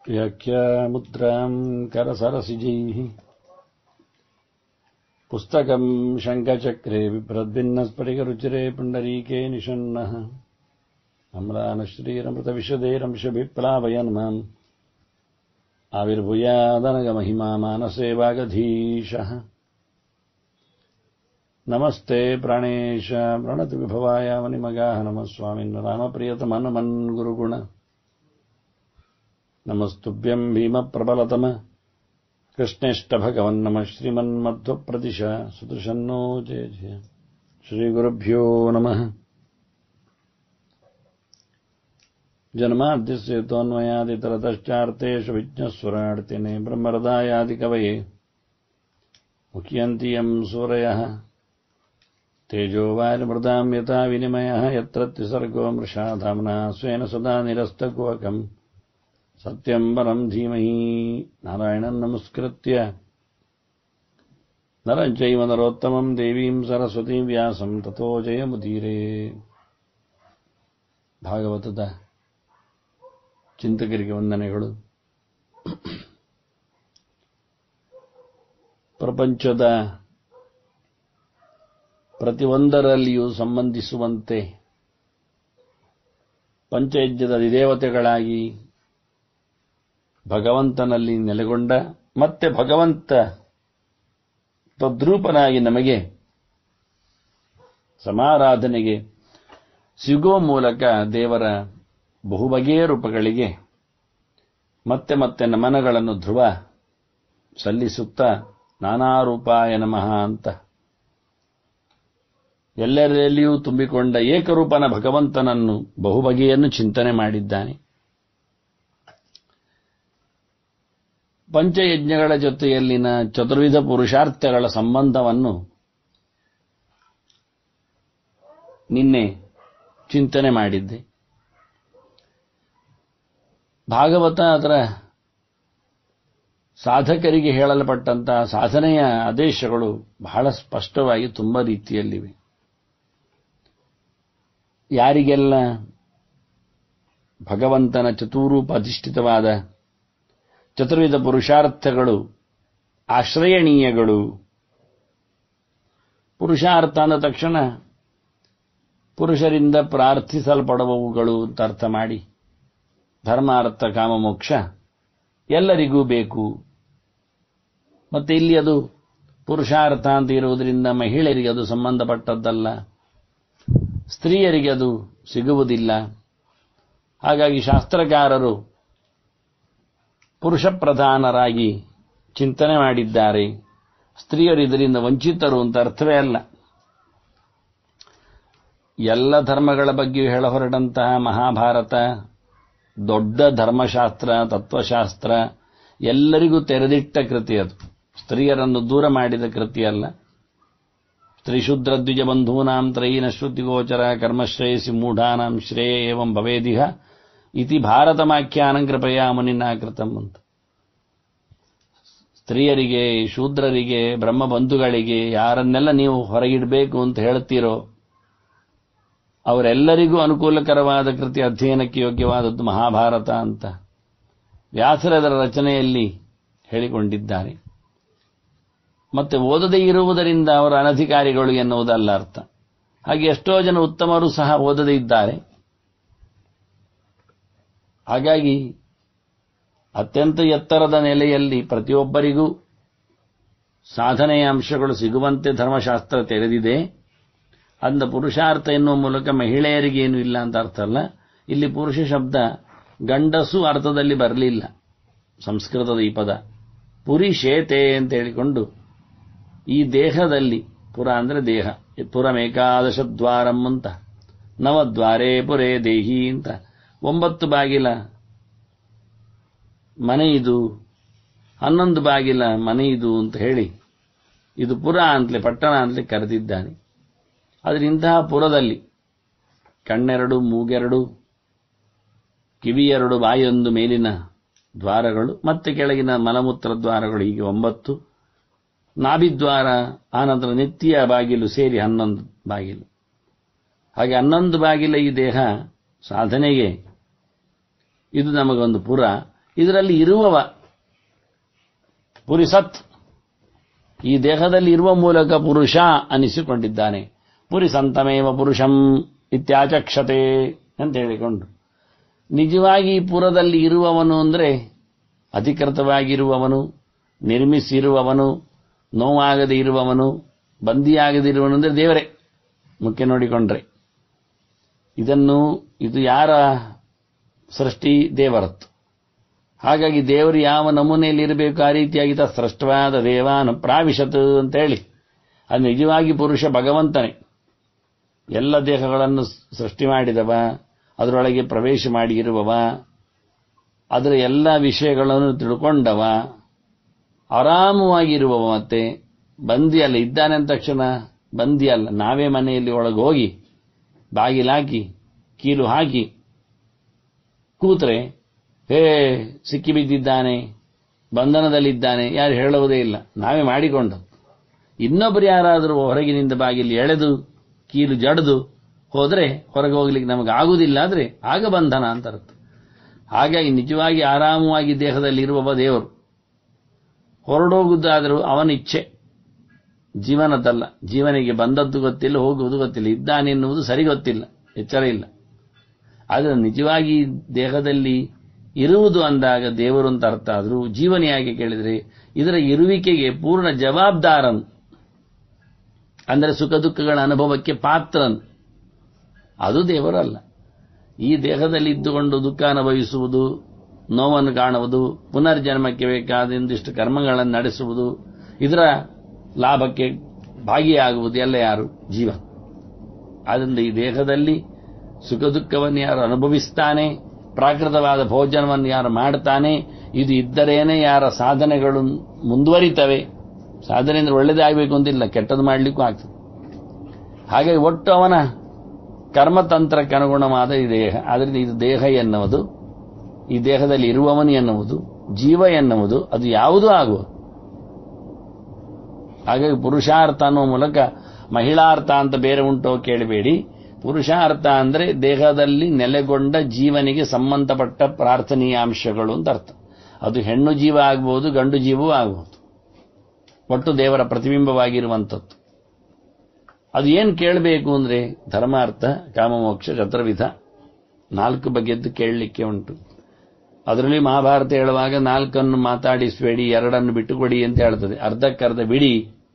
व्याख्यामुद्राम् करसरसिजैः पुस्तकम् शङ्खचक्रे बिभ्रद्भिन्नस्फटिकरुचिरे पुण्डरीके निषण्णः अम्लानश्रीरमृतविशदेरंशभिप्लावयन् माम् आविर्भूयादनगमहिमा मानसे वागधीशः नमस्ते प्राणेश प्रणति विभवाय मनिमगाः नमः स्वामिन् रामप्रियतमनमन् गुरुगुण नमस्तुभ्यम् भीमप्रबलतम कृष्णेष्टभगवन्नमः श्रीमन्मध्वप्रदिश सुदृशन्नो जय जय श्रीगुरुभ्यो नमः जन्माद्यस्य तोन्मयादितरतश्चार्तेषु विज्ञस्वरार्तिने ब्रह्मरदायादिकवये मुह्यन्ति यम् सूरयः तेजो वारिमृदाम् यथा विनिमयः यत्र त्रिसर्गो मृषाधाम्ना स्वेन सदा निरस्तकुवकम् सत्यम् परम् धीमहि नारायणम् नमस्कृत्य नरम् चैव नरोत्तमम् देवीम् सरस्वतीम् व्यासम् ततो जयमुदीरे ಭಾಗವತದ ಚಿಂತಕರಿಗೆ ವಂದನೆಗಳು ಪ್ರಪಂಚದ ಪ್ರತಿಯೊಂದರಲ್ಲಿಯೂ ಸಂಬಂಧಿಸುವಂತೆ ಪಂಚಯಜ್ಞದ ಅಧಿದೇವತೆಗಳಾಗಿ ಭಗವಂತನಲ್ಲಿ ನೆಲೆಗೊಂಡ ಮತ್ತೆ ಭಗವಂತ ತದ್ರೂಪನಾಗಿ ನಮಗೆ ಸಮಾರಾಧನೆಗೆ ಸಿಗೋ ಮೂಲಕ ದೇವರ ಬಹುಬಗೆಯ ರೂಪಗಳಿಗೆ ಮತ್ತೆ ಮತ್ತೆ ನಮನಗಳನ್ನು ಧ್ರುವ ಸಲ್ಲಿಸುತ್ತಾ ನಾನಾ ರೂಪಾಯ ನಮಃ ಅಂತ ಎಲ್ಲರಲ್ಲಿಯೂ ತುಂಬಿಕೊಂಡ ಏಕರೂಪನ ಭಗವಂತನನ್ನು ಬಹುಬಗೆಯನ್ನು ಚಿಂತನೆ ಮಾಡಿದ್ದಾನೆ ಪಂಚಯಜ್ಞಗಳ ಜೊತೆಯಲ್ಲಿನ ಚತುರ್ವಿಧ ಪುರುಷಾರ್ಥಗಳ ಸಂಬಂಧವನ್ನು ನಿನ್ನೆ ಚಿಂತನೆ ಮಾಡಿದ್ದೆ ಭಾಗವತ ಅದರ ಸಾಧಕರಿಗೆ ಹೇಳಲ್ಪಟ್ಟಂತಹ ಸಾಧನೆಯ ಆದೇಶಗಳು ಬಹಳ ಸ್ಪಷ್ಟವಾಗಿ ತುಂಬ ರೀತಿಯಲ್ಲಿವೆ ಯಾರಿಗೆಲ್ಲ ಭಗವಂತನ ಚತುರೂಪ ಅಧಿಷ್ಠಿತವಾದ ಚತುರ್ವಿಧ ಪುರುಷಾರ್ಥಗಳು ಆಶ್ರಯಣೀಯಗಳು ಪುರುಷಾರ್ಥ ಅಂದ ತಕ್ಷಣ ಪುರುಷರಿಂದ ಪ್ರಾರ್ಥಿಸಲ್ಪಡುವವುಗಳು ಅಂತ ಅರ್ಥ ಮಾಡಿ ಧರ್ಮಾರ್ಥ ಕಾಮ ಮೋಕ್ಷ ಎಲ್ಲರಿಗೂ ಬೇಕು ಮತ್ತೆ ಇಲ್ಲಿ ಅದು ಪುರುಷಾರ್ಥ ಅಂತ ಇರುವುದರಿಂದ ಮಹಿಳೆಯರಿಗೆ ಅದು ಸಂಬಂಧಪಟ್ಟದ್ದಲ್ಲ ಸ್ತ್ರೀಯರಿಗೆ ಅದು ಸಿಗುವುದಿಲ್ಲ ಹಾಗಾಗಿ ಶಾಸ್ತ್ರಕಾರರು ಪುರುಷ ಪ್ರಧಾನರಾಗಿ ಚಿಂತನೆ ಮಾಡಿದ್ದಾರೆ ಸ್ತ್ರೀಯರು ಇದರಿಂದ ವಂಚಿತರು ಅಂತ ಅರ್ಥವೇ ಅಲ್ಲ ಎಲ್ಲ ಧರ್ಮಗಳ ಬಗ್ಗೆಯೂ ಹೇಳ ಹೊರಟಂತಹ ಮಹಾಭಾರತ ದೊಡ್ಡ ಧರ್ಮಶಾಸ್ತ್ರ ತತ್ವಶಾಸ್ತ್ರ ಎಲ್ಲರಿಗೂ ತೆರೆದಿಟ್ಟ ಕೃತಿ ಅದು ಸ್ತ್ರೀಯರನ್ನು ದೂರ ಮಾಡಿದ ಕೃತಿ ಅಲ್ಲ ಸ್ತ್ರೀಶೂದ್ರ ದ್ವಿಜ ಬಂಧೂನಾಂ ತ್ರಯೀನ ಶ್ರುತಿಗೋಚರ ಕರ್ಮಶ್ರೇಯಸಿ ಮೂಢಾನಾಂ ಶ್ರೇಯ ಏವಂ ಭವೇದಿಹ ಇತಿ ಭಾರತಮಾಖ್ಯಾನಂ ಕೃಪಯಾ ಮುನಿನಾ ಕೃತಂ ಅಂತ ಸ್ತ್ರೀಯರಿಗೆ ಶೂದ್ರರಿಗೆ ಬ್ರಹ್ಮಬಂಧುಗಳಿಗೆ ಯಾರನ್ನೆಲ್ಲ ನೀವು ಹೊರಗಿಡಬೇಕು ಅಂತ ಹೇಳ್ತೀರೋ ಅವರೆಲ್ಲರಿಗೂ ಅನುಕೂಲಕರವಾದ ಕೃತಿ ಅಧ್ಯಯನಕ್ಕೆ ಯೋಗ್ಯವಾದದ್ದು ಮಹಾಭಾರತ ಅಂತ ವ್ಯಾಸರದರ ರಚನೆಯಲ್ಲಿ ಹೇಳಿಕೊಂಡಿದ್ದಾರೆ ಮತ್ತೆ ಓದದೇ ಇರುವುದರಿಂದ ಅವರ ಅನಧಿಕಾರಿಗಳು ಎನ್ನುವುದಲ್ಲ ಅರ್ಥ ಹಾಗೆ ಎಷ್ಟೋ ಜನ ಉತ್ತಮರು ಸಹ ಓದದೇ ಇದ್ದಾರೆ ಹಾಗಾಗಿ ಅತ್ಯಂತ ಎತ್ತರದ ನೆಲೆಯಲ್ಲಿ ಪ್ರತಿಯೊಬ್ಬರಿಗೂ ಸಾಧನೆಯ ಅಂಶಗಳು ಸಿಗುವಂತೆ ಧರ್ಮಶಾಸ್ತ್ರ ತೆರೆದಿದೆ ಅಂದ ಪುರುಷಾರ್ಥ ಎನ್ನುವ ಮೂಲಕ ಮಹಿಳೆಯರಿಗೇನು ಇಲ್ಲ ಅಂತ ಅರ್ಥ ಅಲ್ಲ ಇಲ್ಲಿ ಪುರುಷ ಶಬ್ದ ಗಂಡಸು ಅರ್ಥದಲ್ಲಿ ಬರಲಿಲ್ಲ ಸಂಸ್ಕೃತದ ಈ ಪದ ಪುರಿಶೇತೆ ಅಂತ ಹೇಳಿಕೊಂಡು ಈ ದೇಹದಲ್ಲಿ ಪುರ ಅಂದ್ರೆ ದೇಹ ಪುರಮೇಕಾದಶ ದ್ವಾರಂ ಅಂತ ನವದ್ವಾರೇ ಪುರೇ ದೇಹಿ ಅಂತ ಒಂಬತ್ತು ಬಾಗಿಲ ಮನೆ ಇದು ಹನ್ನೊಂದು ಬಾಗಿಲ ಮನೆ ಇದು ಅಂತ ಹೇಳಿ ಇದು ಪುರ ಅಂತಲೇ ಪಟ್ಟಣ ಅಂತಲೇ ಕರೆದಿದ್ದಾನೆ ಆದರೆ ಇಂತಹ ಪುರದಲ್ಲಿ ಕಣ್ಣೆರಡು ಮೂಗೆರಡು ಕಿವಿಯೆರಡು ಬಾಯೊಂದು ಮೇಲಿನ ದ್ವಾರಗಳು ಮತ್ತೆ ಕೆಳಗಿನ ಮಲಮೂತ್ರ ದ್ವಾರಗಳು ಹೀಗೆ ಒಂಬತ್ತು ನಾಭಿದ್ವಾರ ಆನಂತರ ನೆತ್ತಿಯ ಬಾಗಿಲು ಸೇರಿ ಹನ್ನೊಂದು ಬಾಗಿಲು ಹಾಗೆ ಹನ್ನೊಂದು ಬಾಗಿಲ ಈ ದೇಹ ಸಾಧನೆಗೆ ಇದು ನಮಗೊಂದು ಪುರ ಇದರಲ್ಲಿ ಇರುವವ ಪುರಿಸತ್ ಈ ದೇಹದಲ್ಲಿ ಇರುವ ಮೂಲಕ ಪುರುಷ ಅನಿಸಿಕೊಂಡಿದ್ದಾನೆ ಪುರಿಸಂತಮೇವ ಪುರುಷಂ ಇತ್ಯಾಚಕ್ಷತೆ ಅಂತ ಹೇಳಿಕೊಂಡು ನಿಜವಾಗಿ ಈ ಪುರದಲ್ಲಿ ಇರುವವನು ಅಂದರೆ ಅಧಿಕೃತವಾಗಿರುವವನು ನಿರ್ಮಿಸಿರುವವನು ನೋವಾಗದೆ ಇರುವವನು ಬಂದಿಯಾಗದಿರುವವನು ಅಂದರೆ ದೇವರೇ ಮುಖ್ಯ ನೋಡಿಕೊಂಡ್ರೆ ಇದನ್ನು ಇದು ಯಾರ ಸೃಷ್ಟಿ ದೇವರತ್ತು ಹಾಗಾಗಿ ದೇವರು ಯಾವ ನಮೂನೆಯಲ್ಲಿ ಇರಬೇಕು ಆ ರೀತಿಯಾಗಿ ತ ಸೃಷ್ಟವಾದ ದೇವಾನು ಪ್ರಾವಿಶತ್ ಅಂತ ಹೇಳಿ ಅದು ನಿಜವಾಗಿ ಪುರುಷ ಭಗವಂತನೇ ಎಲ್ಲ ದೇಹಗಳನ್ನು ಸೃಷ್ಟಿ ಮಾಡಿದವ ಅದರೊಳಗೆ ಪ್ರವೇಶ ಮಾಡಿ ಇರುವವ ಅದರ ಎಲ್ಲ ವಿಷಯಗಳನ್ನು ತಿಳ್ಕೊಂಡವ ಆರಾಮವಾಗಿರುವವ ಮತ್ತೆ ಬಂದಿ ಅಲ್ಲ ಇದ್ದಾನೆ ಅಂದ ತಕ್ಷಣ ಬಂದಿ ಅಲ್ಲ ನಾವೇ ಮನೆಯಲ್ಲಿ ಒಳಗೆ ಹೋಗಿ ಬಾಗಿಲಾಕಿ ಕೀಲು ಹಾಕಿ ಕೂತ್ರೆ ಹೇ ಸಿಕ್ಕಿ ಬಿದ್ದಿದ್ದಾನೆ ಬಂಧನದಲ್ಲಿದ್ದಾನೆ ಯಾರು ಹೇಳುವುದೇ ಇಲ್ಲ ನಾವೇ ಮಾಡಿಕೊಂಡು ಇನ್ನೊಬ್ಬರು ಯಾರಾದರೂ ಹೊರಗಿನಿಂದ ಬಾಗಿಲು ಎಳೆದು ಕೀಲು ಜಡ್ದು ಹೋದ್ರೆ ಹೊರಗೆ ಹೋಗ್ಲಿಕ್ಕೆ ನಮಗೆ ಆಗುವುದಿಲ್ಲ ಆದ್ರೆ ಆಗ ಬಂಧನ ಅಂತ ಅರ್ಥ ಹಾಗಾಗಿ ನಿಜವಾಗಿ ಆರಾಮವಾಗಿ ದೇಹದಲ್ಲಿ ಇರುವವ ದೇವರು ಹೊರಡೋಗುದಾದರೂ ಅವನ ಇಚ್ಛೆ ಜೀವನದಲ್ಲ ಜೀವನಿಗೆ ಬಂದದ್ದು ಗೊತ್ತಿಲ್ಲ ಹೋಗುವುದು ಗೊತ್ತಿಲ್ಲ ಇದ್ದಾನೆನ್ನುವುದು ಸರಿ ಗೊತ್ತಿಲ್ಲ ಎಚ್ಚರ ಇಲ್ಲ ಆದರೆ ನಿಜವಾಗಿ ದೇಹದಲ್ಲಿ ಇರುವುದು ಅಂದಾಗ ದೇವರು ಅಂತ ಅರ್ಥ ಆದರೂ ಜೀವನಿಯಾಗಿ ಕೇಳಿದರೆ ಇದರ ಇರುವಿಕೆಗೆ ಪೂರ್ಣ ಜವಾಬ್ದಾರನು ಅಂದರೆ ಸುಖ ದುಃಖಗಳ ಅನುಭವಕ್ಕೆ ಪಾತ್ರನು ಅದು ದೇವರಲ್ಲ ಈ ದೇಹದಲ್ಲಿ ಇದ್ದುಕೊಂಡು ದುಃಖ ಅನುಭವಿಸುವುದು ನೋವನ್ನು ಕಾಣುವುದು ಪುನರ್ಜನ್ಮಕ್ಕೆ ಬೇಕಾದ ಒಂದಿಷ್ಟು ಕರ್ಮಗಳನ್ನು ನಡೆಸುವುದು ಇದರ ಲಾಭಕ್ಕೆ ಭಾಗಿಯಾಗುವುದು ಎಲ್ಲ ಯಾರು ಜೀವ ಆದ್ದರಿಂದ ಈ ದೇಹದಲ್ಲಿ ಸುಖ ದುಃಖವನ್ನು ಯಾರು ಅನುಭವಿಸ್ತಾನೆ ಪ್ರಾಕೃತವಾದ ಭೋಜನವನ್ನು ಯಾರು ಮಾಡ್ತಾನೆ ಇದು ಇದ್ದರೇನೆ ಯಾರ ಸಾಧನೆಗಳು ಮುಂದುವರಿತವೆ ಸಾಧನೆ ಅಂದ್ರೆ ಒಳ್ಳೇದೇ ಆಗಬೇಕು ಅಂತಿಲ್ಲ ಕೆಟ್ಟದ್ದು ಮಾಡಲಿಕ್ಕೂ ಆಗ್ತದೆ ಹಾಗಾಗಿ ಒಟ್ಟು ಅವನ ಕರ್ಮತಂತ್ರಕ್ಕೆ ಅನುಗುಣವಾದ ಈ ದೇಹ ಆದ್ದರಿಂದ ಇದು ದೇಹ ಎನ್ನುವುದು ಈ ದೇಹದಲ್ಲಿ ಇರುವವನು ಎನ್ನುವುದು ಜೀವ ಎನ್ನುವುದು ಅದು ಯಾವುದೂ ಆಗುವ ಹಾಗಾಗಿ ಪುರುಷಾರ್ಥ ಅನ್ನುವ ಮೂಲಕ ಮಹಿಳಾರ್ಥ ಅಂತ ಬೇರೆ ಉಂಟೋ ಕೇಳಬೇಡಿ ಪುರುಷಾರ್ಥ ಅಂದ್ರೆ ದೇಹದಲ್ಲಿ ನೆಲೆಗೊಂಡ ಜೀವನಿಗೆ ಸಂಬಂಧಪಟ್ಟ ಪ್ರಾರ್ಥನೀಯ ಅಂಶಗಳು ಅಂತ ಅರ್ಥ ಅದು ಹೆಣ್ಣು ಜೀವ ಆಗಬಹುದು ಗಂಡು ಜೀವವೂ ಆಗಬಹುದು ಒಟ್ಟು ದೇವರ ಪ್ರತಿಬಿಂಬವಾಗಿರುವಂಥದ್ದು ಅದು ಏನು ಕೇಳಬೇಕು ಅಂದ್ರೆ ಧರ್ಮಾರ್ಥ ಕಾಮಮೋಕ್ಷ ಚತುರ್ವಿಧ ನಾಲ್ಕು ಬಗೆದ್ದು ಕೇಳಲಿಕ್ಕೆ ಉಂಟು ಅದರಲ್ಲಿ ಮಹಾಭಾರತ ಹೇಳುವಾಗ ನಾಲ್ಕನ್ನು ಮಾತಾಡಿಸಬೇಡಿ ಎರಡನ್ನು ಬಿಟ್ಟುಕೊಡಿ ಅಂತ ಹೇಳ್ತದೆ ಅರ್ಧಕ್ಕರ್ಧ ಬಿಡಿ